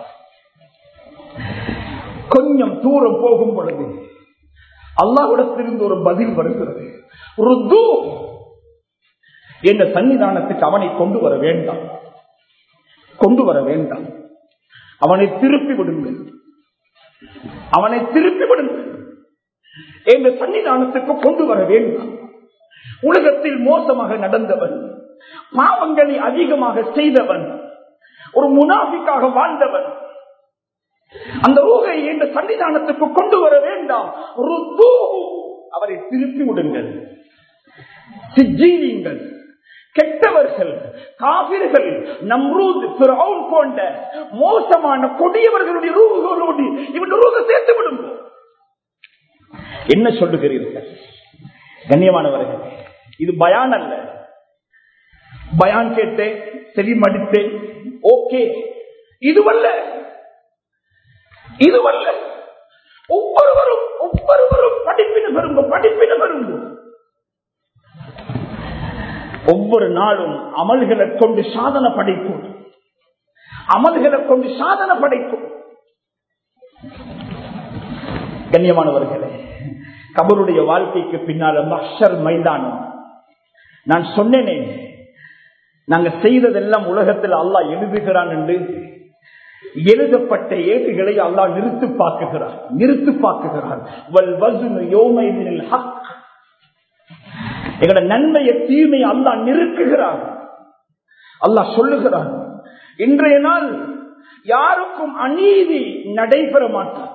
கொஞ்சம் தூரம் போகும் பொழுது அல்லாஹ்விடத்திலிருந்து ஒரு பதில் வருகிறது ருத்து என்ற சன்னிதானத்துக்கு அவனை கொண்டு வர வேண்டாம் கொண்டு வர வேண்டாம் அவனை திருப்பி விடுங்கள் அவனை திருப்பி விடுங்கள் என்ற சன்னிதானத்துக்கு கொண்டு வர வேண்டாம் உலகத்தில் மோசமாக நடந்தவன் பாவங்களை அதிகமாக செய்தவன் ஒரு முனாஃபிக்காக வாழ்ந்தவன் அந்த ரூகை என்ற சன்னிதானத்துக்கு கொண்டு வர வேண்டாம் ருத்து அவரை திருப்பி விடுங்கள் சிஜீவியுங்கள் கெட்டவர்கள் காவிர்கள் நம்ரூத் பிறவுன் போன்ற மோசமான கொடியவர்களுடைய ரூகுகளோடு இவன் ரூக சேர்த்து விடுங்கள் என்ன சொல்லுகிறீர்கள் கண்ணியமானவர்கள் இது பயான் அல்ல பயான் கேட்டேன் செவிமடித்தேன் ஓகே இதுவல்ல இதுவல்ல ஒவ்வொருவரும் ஒவ்வொருவரும் படிப்பின பெறுங்க படிப்பின பெறுங்க ஒவ்வொரு நாளும் அமல்களை கொண்டு சாதனை படைக்கும் அமல்களை கொண்டு சாதனை படைக்கும் கண்ணியமானவர்களே கபருடைய வாழ்க்கைக்கு பின்னால மஷர் மைதானம் நான் சொன்னேனே நாங்க செய்ததெல்லாம் உலகத்தில் அல்லாஹ் எழுதுகிறான் என்று எழுதப்பட்ட ஏடுகளை அல்லாஹ் நிறுத்து பார்க்குகிறார் நிறுத்து பார்க்குகிறார் எங்களோட நன்மையை தீமையை அல்லாஹ் நிறுக்குகிறார் அல்லாஹ் சொல்லுகிறார் இன்றைய நாள் யாருக்கும் அநீதி நடைபெற மாட்டார்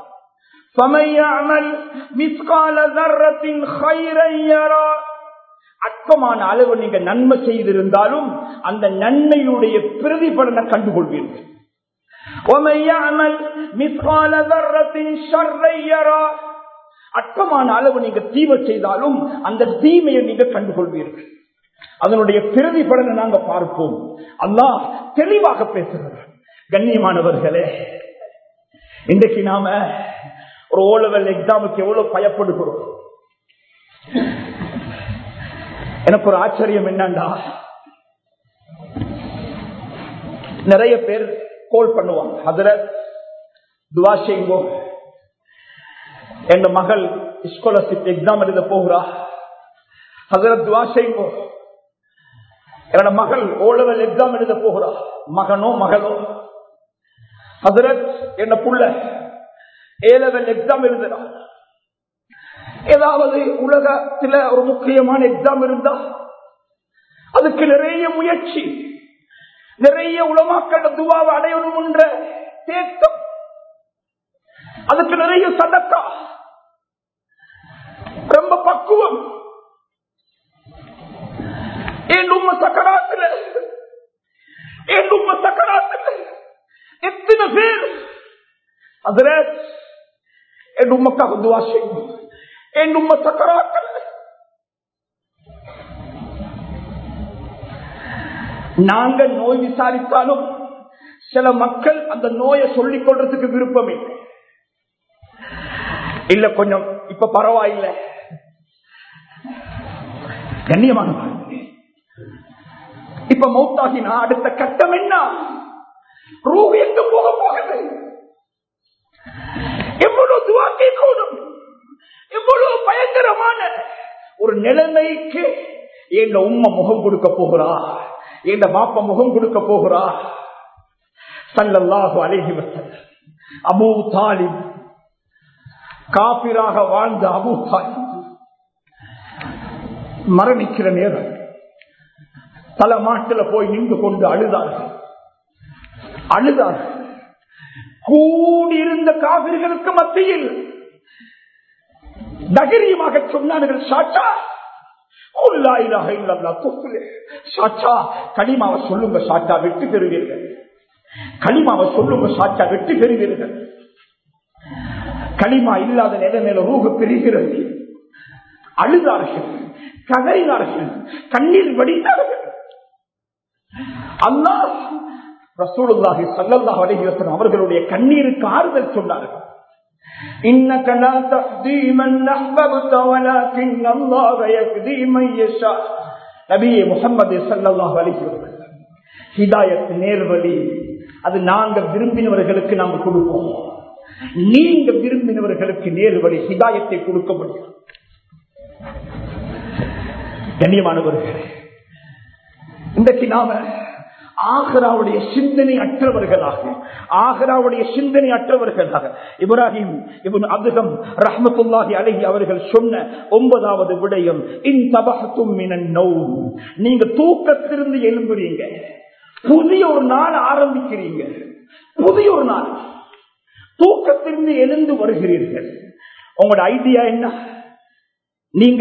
அற்பமான அளவு நீங்க நன்மை செய்திருந்தாலும் அந்த நன்மையுடைய பிரதிபலனை கண்டுகொள்வீர்கள் அற்பமான அளவு நீங்க தீமை செய்தாலும் அந்த தீமையை நீங்க கண்டுகொள்வீர்கள் அதனுடைய பிரதிபலனை நாங்க பார்ப்போம் அல்லாஹ் தெளிவாக பேசுகிறார் கண்ணியமானவர்களே இன்றைக்கு நாம ஒரு ஓ லெவல் எக்ஸாமுக்கு எவ்வளவு பயப்படுகிறோம் எனக்கு ஒரு ஆச்சரியம் என்னண்டா நிறைய பேர் கோல் பண்ணுவாங்க அதுல துவா செய்யுங்கோ என் மகள் ஸ்காலர்ஷிப் எக்ஸாம் எழுத போகிறா அதுல துவா செய்யுங்கோ என்னோட மகள் ஓ லெவல் எக்ஸாம் எழுத போகிறா மகனோ மகளோ ஹசரத் என்ன புள்ள ஏ லெவல் எக்ஸாம் எழுதுறா ஏதாவது உலகத்துல ஒரு முக்கியமான எக்ஸாம் இருந்தா அதுக்கு நிறைய முயற்சி நிறைய உலமாக்கள துவாவை அடையணும் என்ற தேக்கம் அதுக்கு நிறைய சதக்கா ரொம்ப பக்குவம் என் உண்மை சக்கராத்துல என் உண்மை சக்கராத்துல எத்தனை பேர் அதுல என் உண்மைக்காக துவா செய்யும் என் உண்மை சக்கராத்துல நாங்க நோய் விசாரித்தாலும் சில மக்கள் அந்த நோயை சொல்லிக் கொள்றதுக்கு விருப்பம் இல்லை இல்ல கொஞ்சம் இப்ப பரவாயில்லை கண்ணியமான இப்ப மௌத்தாகினா அடுத்த கட்டம் என்ன ரூ எங்க போக போகுது எவ்வளவு துவா கேட்கணும் எவ்வளவு பயங்கரமான ஒரு நிலைமைக்கு எங்க உம்மை முகம் கொடுக்க போகிறா எங்க பாப்பா முகம் கொடுக்க போகிறா சல்லல்லாஹு அலைஹி வஸல்லம் அபூ தாலிப் காபிராக வாழ்ந்த அபூ தாலிப் மரணிக்கிற நேரம் பல மாட்டில் போய் நின்று கொண்டு அழுதார்கள் அழுதார்கள் கூடியிருந்த காவிர்களுக்கு மத்தியில் நகரியமாக சொன்னார்கள் சாச்சா களிமாவை சொல்லுங்க சாச்சா வெற்றி பெறுவீர்கள் களிமாவை சொல்லுங்க சாச்சா வெற்றி பெறுவீர்கள் களிமா இல்லாத நிலைமையில ரூக பெறுகிறது அழுதார்கள் கதறினார்கள் கண்ணீர் வடித்தார்கள் அல்லாஹ் ரசூலுல்லாஹி ஸல்லல்லாஹு அலைஹி வஸல்லம் அவர்களுடைய கண்ணீருக்கு ஆறுதல் சொன்னார்கள் إنك لا تهدي من أحببت ولكن الله يهدي من يشاء நபியே முகமது சல்லல்லாஹு அலைஹி வஸல்லம் ஹிதாயத் நேர்வழி அது நாங்க விரும்பினவர்களுக்கு நாம கொடுப்போம் நீங்க விரும்பினவர்களுக்கு நேர்வழி ஹிதாயத்தை கொடுக்க முடியும் கண்ணியமானவர்களே இன்றைக்கு நாம ஆகராவுடைய சிந்தனை அற்றவர்களாக ஆகராவுடைய சிந்தனை அற்றவர்களாக இப்ராஹிம் இவன் அபுகம் ரஹமத்துல்லாஹி அழகி அவர்கள் சொன்ன ஒன்பதாவது விடயம் நீங்க தூக்கத்திலிருந்து எழும்புறீங்க புதிய ஒரு நாள் ஆரம்பிக்கிறீங்க புதிய ஒரு நாள் தூக்கத்திலிருந்து எழுந்து வருகிறீர்கள் உங்களோட ஐடியா என்ன நீங்க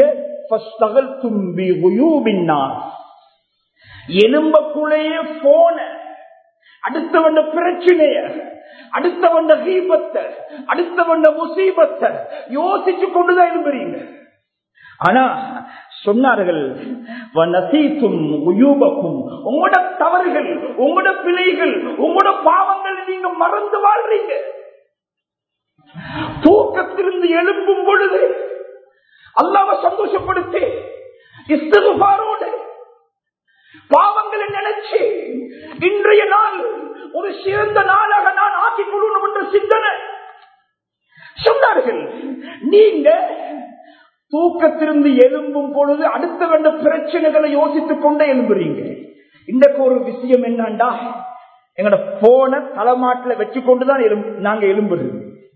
எலும்பக்குள்ளேயே போன அடுத்தவண்ட பிரச்சனைய அடுத்தவண்ட தீபத்தை அடுத்தவண்ட முசீபத்தை யோசிச்சு கொண்டுதான் எழும்புறீங்க ஆனா சொன்னார்கள் உங்களோட தவறுகள் உங்களோட பிழைகள் உங்களோட பாவங்கள் நீங்க மறந்து வாழ்றீங்க தூக்கத்திலிருந்து எழுப்பும் பொழுது அல்லாம சந்தோஷப்படுத்தி இஸ்தகுபாரோடு பாவங்களை நினைச்சு இன்றைய நாள் ஒரு சிறந்த நாளாக நான் ஆக்கிக் கொள்ளணும் என்ற சிந்தனை சொன்னார்கள் நீங்க தூக்கத்திலிருந்து எழும்பும் பொழுது அடுத்த வேண்ட பிரச்சனைகளை யோசித்துக் கொண்டே எழும்புறீங்க இன்றைக்கு ஒரு விஷயம் என்னண்டா எங்கட போன தலைமாட்டில் வச்சு கொண்டுதான் நாங்க எழும்புறது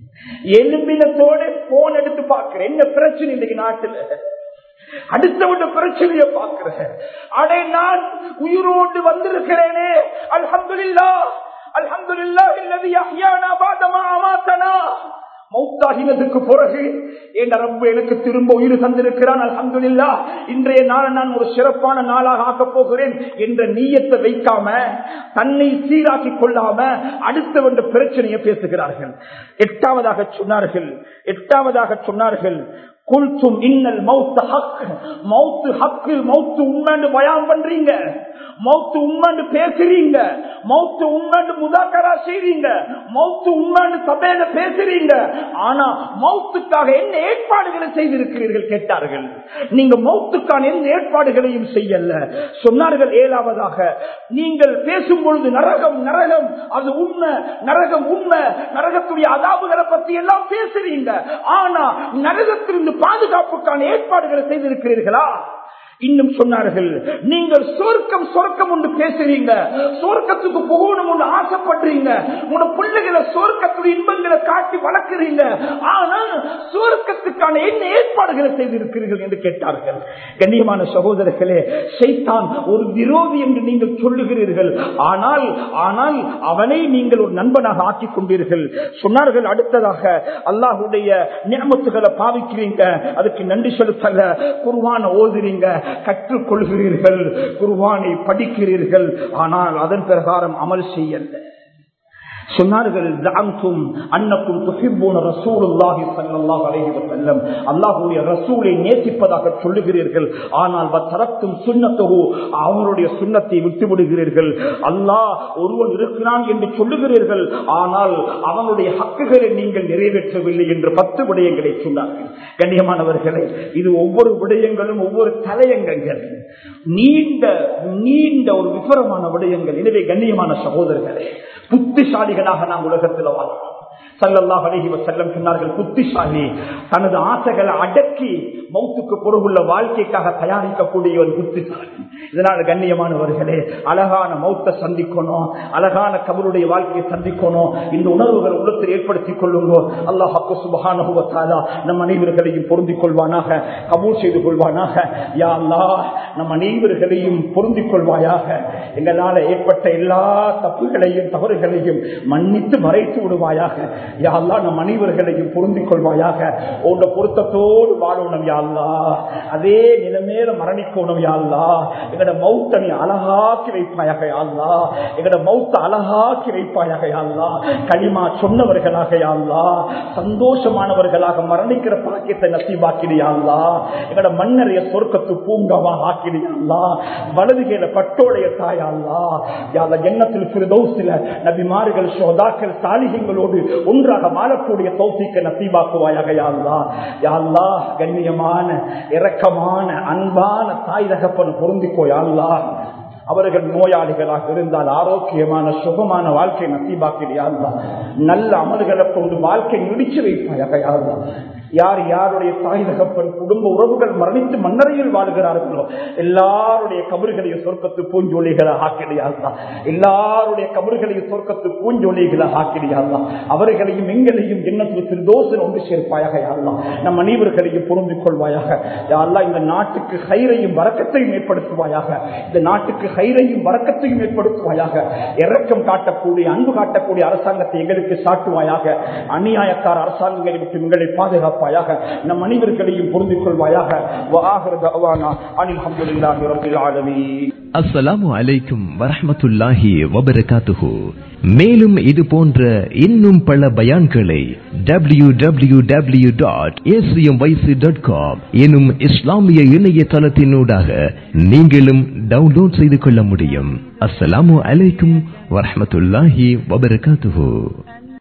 எலும்பினத்தோட போன் எடுத்து பாக்குறேன் என்ன பிரச்சனை இன்னைக்கு நாட்டுல அடுத்தவங்க பிரச்சனைய பாக்குறேன் அடே நான் உயிரோடு வந்திருக்கிறேனே அல்ஹம்துலில்லா அல்ஹம்துலில்லா இல்லது அஹ்யானா பாதமா அமாத்தனா மௌத்தாகினதுக்கு பிறகு என் ரப்பு எனக்கு திரும்ப உயிர் தந்திருக்கிறான் அல்ஹம்துலில்லா இன்றைய நாளை நான் ஒரு சிறப்பான நாளாக ஆக்கப் போகிறேன் என்ற நீயத்தை வைக்காம தன்னை சீராக்கி கொள்ளாம அடுத்தவன்ற பிரச்சனையை பேசுகிறார்கள் எட்டாவதாக சொன்னார்கள் எட்டாவதாக சொன்னார்கள் குல்சும் இன்னல் மௌத்து ஹக் மௌத்து ஹக்கு மௌத்து உண்மைன்னு பயம் பண்றீங்க மௌத்து உண்மைன்னு பேசுறீங்க மௌத்து உண்மைன்னு முதாக்கரா செய்றீங்க மௌத்து உண்மைன்னு சபையில பேசுறீங்க ஆனா மௌத்துக்காக என்ன ஏற்பாடுகளை செய்திருக்கிறீர்கள் கேட்டார்கள் நீங்க மௌத்துக்கான எந்த ஏற்பாடுகளையும் செய்யல சொன்னார்கள் ஏழாவதாக நீங்கள் பேசும் பொழுது நரகம் நரகம் அது உண்மை நரகம் உண்மை நரகத்துடைய அதாபுகளை பத்தி எல்லாம் பேசுறீங்க ஆனா நரகத்திலிருந்து பாதுகாப்புக்கான ஏற்பாடுகளை செய்திருக்கிறீர்களா இன்னும் சொன்னார்கள் நீங்கள் சொர்க்கம் சொர்க்கம் ஒன்று பேசுறீங்க சொர்க்கத்துக்கு போகணும் ஒன்று ஆசைப்படுறீங்க உங்களோட பிள்ளைகளை சொர்க்கத்துடைய இன்பங்களை காட்டி வளர்க்கிறீங்க ஆனால் சொர்க்கத்துக்கான என்ன ஏற்பாடுகளை செய்திருக்கிறீர்கள் என்று கேட்டார்கள் கண்ணியமான சகோதரர்களே சைத்தான் ஒரு விரோதி என்று நீங்கள் சொல்லுகிறீர்கள் ஆனால் ஆனால் அவனை நீங்கள் ஒரு நண்பனாக ஆக்கிக் கொண்டீர்கள் சொன்னார்கள் அடுத்ததாக அல்லாஹுடைய நியமத்துகளை பாவிக்கிறீங்க அதுக்கு நன்றி செலுத்தல குருவான ஓதுறீங்க கற்றுக்கொள்கிறீர்கள் குருவானை படிக்கிறீர்கள் ஆனால் அதன் பிரகாரம் அமல் செய்யல சொன்னார்கள் ஜஅம்தும் அன்னக்கும் துஹிப்பூன ரசூலுல்லாஹி ஸல்லல்லாஹு அலைஹி வஸல்லம் அல்லாஹ்வுடைய ரசூலை நேசிப்பதாக சொல்லுகிறீர்கள் ஆனால் வதரத்தும் சுன்னத்தஹு அவருடைய சுன்னத்தை விட்டு விடுகிறீர்கள் அல்லாஹ் ஒருவன் இருக்கிறான் என்று சொல்லுகிறீர்கள் ஆனால் அவனுடைய ஹக்குகளை நீங்கள் நிறைவேற்றவில்லை என்று பத்து விடயங்களை சொன்னார்கள் கண்ணியமானவர்களே இது ஒவ்வொரு விடயங்களும் ஒவ்வொரு தலையங்கங்கள் நீண்ட நீண்ட ஒரு விபரமான விடயங்கள் எனவே கண்ணியமான சகோதரர்களே புத்திசாலிகளாக நாம் உலகத்தில் வாழ்வோம் சல்லல்லாஹ் அலைஹி வஸல்லம் சொன்னார்கள் புத்திசாலி தனது ஆசைகளை அடக்கி மௌத்துக்கு பொறுப்புள்ள வாழ்க்கைக்காக தயாரிக்கக்கூடிய ஒரு புத்திசாலி இதனால் கண்ணியமானவர்களே அழகான மௌத்தை சந்திக்கணும் அழகான கபருடைய வாழ்க்கையை சந்திக்கணும் இந்த உணர்வுகள் உள்ளத்தில் ஏற்படுத்திக் கொள்ளுங்க அல்லாஹ் சுபகானுபவத்தாலா நம் அனைவர்களையும் பொருந்திக் கொள்வானாக கபூர் செய்து கொள்வானாக யா அல்லாஹ் நம் அனைவர்களையும் பொருந்திக் கொள்வாயாக எங்களால் ஏற்பட்ட எல்லா தப்புகளையும் தவறுகளையும் மன்னித்து மறைத்து விடுவாயாக யா அல்லாஹ் நம் அனைவர்களையும் பொருந்திக் கொள்வாயாக உங்க பொருத்தத்தோடு வாழணும் யா அல்லாஹ் அதே நிலைமையில மரணிக்கணும் யா அல்லாஹ் எங்கட மௌத்த நீ அழகாக்கி வைப்பாயாக யா அல்லாஹ் எங்கட மௌத்த அழகாக்கி வைப்பாயாக யா அல்லாஹ் களிமா சொன்னவர்களாக யா அல்லாஹ் சந்தோஷமானவர்களாக மரணிக்கிற பாக்கியத்தை நசீபாக்கிறியா அல்லாஹ் எங்கட மன்னரைய சொர்க்கத்து பூங்காவா ஆக்கிறியா அல்லாஹ் வலதுகையில பட்டோடைய தாயா அல்லாஹ் யாத எண்ணத்தில் பிரதோசில நபிமார்கள் சோதாக்கள் சாலிகங்களோடு ஒன்றாக வாழக்கூடிய தௌசிக்க நசீபாக்குவாயாக யா அல்லாஹ் யா அல்லாஹ் கண்ணியமான இரக்கமான அன்பான தாய் தகப்பன் பொருந்திக்கோ யா அல்லாஹ் அவர்கள் நோயாளிகளாக இருந்தால் ஆரோக்கியமான சுகமான வாழ்க்கை நசீபாக்கிறியா நல்ல அமல்களை கொண்டு வாழ்க்கை நீடிச்சு வைப்பாயாக யாருதான் யார் யாருடைய தாய் தகப்பன் குடும்ப உறவுகள் மரணித்து மன்னரையில் வாழ்கிறார்களோ எல்லாருடைய கபறுகளையும் சொர்க்கத்து பூஞ்சொலிகளை ஆக்கிடையாதான் எல்லாருடைய கபறுகளையும் சொர்க்கத்து பூஞ்சொலிகளை ஆக்கிடையாதான் அவர்களையும் எங்களையும் எண்ணத்தில் திருதோசன் ஒன்று சேர்ப்பாயாக யாரெல்லாம் நம் அனைவர்களையும் புரிந்து கொள்வாயாக யாரெல்லாம் இந்த நாட்டுக்கு ஹைரையும் வரக்கத்தையும் ஏற்படுத்துவாயாக இந்த நாட்டுக்கு ஹைரையும் வரக்கத்தையும் ஏற்படுத்துவாயாக இறக்கம் காட்டக்கூடிய அன்பு காட்டக்கூடிய அரசாங்கத்தை எங்களுக்கு சாட்டுவாயாக அநியாயக்கார அரசாங்கங்களை விட்டு எங்களை பாதுகாப்பு பாதுகாப்பாயாக நம் அனைவர்களையும் புரிந்து கொள்வாயாக அஸ்ஸலாமு அலைக்கும் வரஹமத்துல்லாஹி வபரகாத்துஹு மேலும் இது போன்ற இன்னும் பல பயான்களை W W W dot ACM YC dot com எனும் இஸ்லாமிய இணையதளத்தினூடாக நீங்களும் டவுன்லோட் செய்து கொள்ள முடியும் அஸ்ஸலாமு அலைக்கும் வரஹமத்துல்லாஹி வபரகாத்துஹு